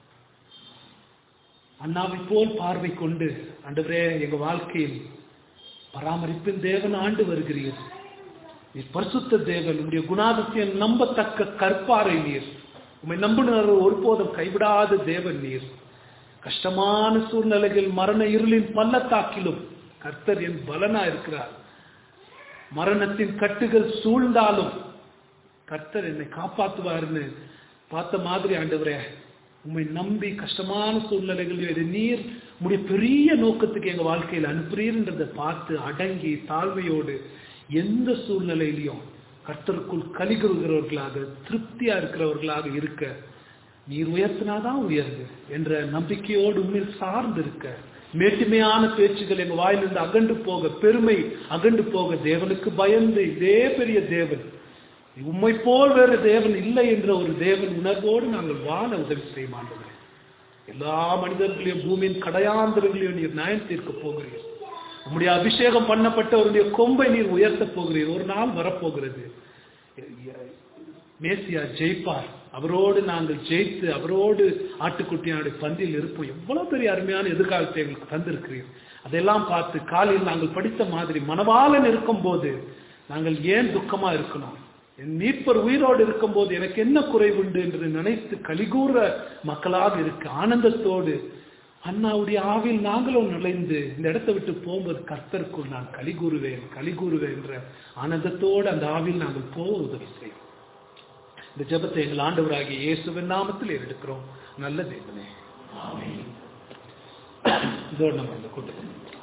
அண்ணாவை போல் பார்வை கொண்டு ஆண்டவரே எங்க வாழ்க்கையில் பராமரிப்பின் தேவன் ஆண்டு வருகிறீர் நீர் பரிசுத்த தேவன் உடைய குணாதிசயம் நம்பத்தக்க கற்பாறை நீர் உம்மை நம்பினர் ஒருபோதும் கைவிடாத தேவன் நீர் கஷ்டமான சூழ்நிலைகள் மரண இருளின் பள்ளத்தாக்கிலும் கர்த்தர் என் பலனா இருக்கிறார் மரணத்தின் கட்டுகள் சூழ்ந்தாலும் கர்த்தர் என்னை காப்பாற்றுவார்னு பார்த்த மாதிரி ஆண்டவரே உண்மை நம்பி கஷ்டமான சூழ்நிலைகளில் இது நீர் உடைய பெரிய நோக்கத்துக்கு எங்க வாழ்க்கையில் அனுப்புறீர்ன்றதை பார்த்து அடங்கி தாழ்மையோடு எந்த சூழ்நிலையிலையும் கர்த்தருக்குள் கலிகுறுகிறவர்களாக திருப்தியா இருக்கிறவர்களாக இருக்க நீர் உயர்த்தினாதான் உயர்வு என்ற நம்பிக்கையோடு உண்மையில் சார்ந்து இருக்க மேட்டுமையான பேச்சுகள் எங்க வாயிலிருந்து அகண்டு போக பெருமை அகண்டு போக தேவனுக்கு பயந்து இதே பெரிய தேவன் உம்மை போல் வேறு தேவன் இல்லை என்ற ஒரு தேவன் உணர்வோடு நாங்கள் வாழ உதவி செய்ய மாட்டோம் எல்லா மனிதர்களையும் பூமியின் கடையாந்திரங்களையும் நீர் நியாயம் தீர்க்க போகிறீர் உம்முடைய அபிஷேகம் பண்ணப்பட்டவருடைய கொம்பை நீர் உயர்த்த போகிறீர் ஒரு நாள் வரப்போகிறது மேசியா ஜெயிப்பார் அவரோடு நாங்கள் ஜெயித்து அவரோடு ஆட்டுக்குட்டியானுடைய பந்தியில் இருப்போம் எவ்வளவு பெரிய அருமையான எதிர்காலத்தை எங்களுக்கு தந்திருக்கிறீர் அதெல்லாம் பார்த்து காலையில் நாங்கள் படித்த மாதிரி மனவாளன் இருக்கும் போது நாங்கள் ஏன் துக்கமா இருக்கணும் என் மீட்பர் உயிரோடு இருக்கும்போது எனக்கு என்ன குறைவுண்டு என்று நினைத்து கலிகூற மக்களாக இருக்க ஆனந்தத்தோடு அண்ணாவுடைய ஆவில் நாங்களும் நுழைந்து இந்த இடத்தை விட்டு போகும்போது கர்த்தருக்குள் நான் கலிகூறுவேன் கலிகூறுவேன் என்ற ஆனந்தத்தோடு அந்த ஆவில் நாங்கள் போக உதவி செய்வோம் இந்த ஜெபத்தை எங்கள் ஆண்டவராகிய இயேசுவின் நாமத்தில் எடுக்கிறோம் நல்ல தேவனே இதோடு நம்ம இந்த கூட்டத்தை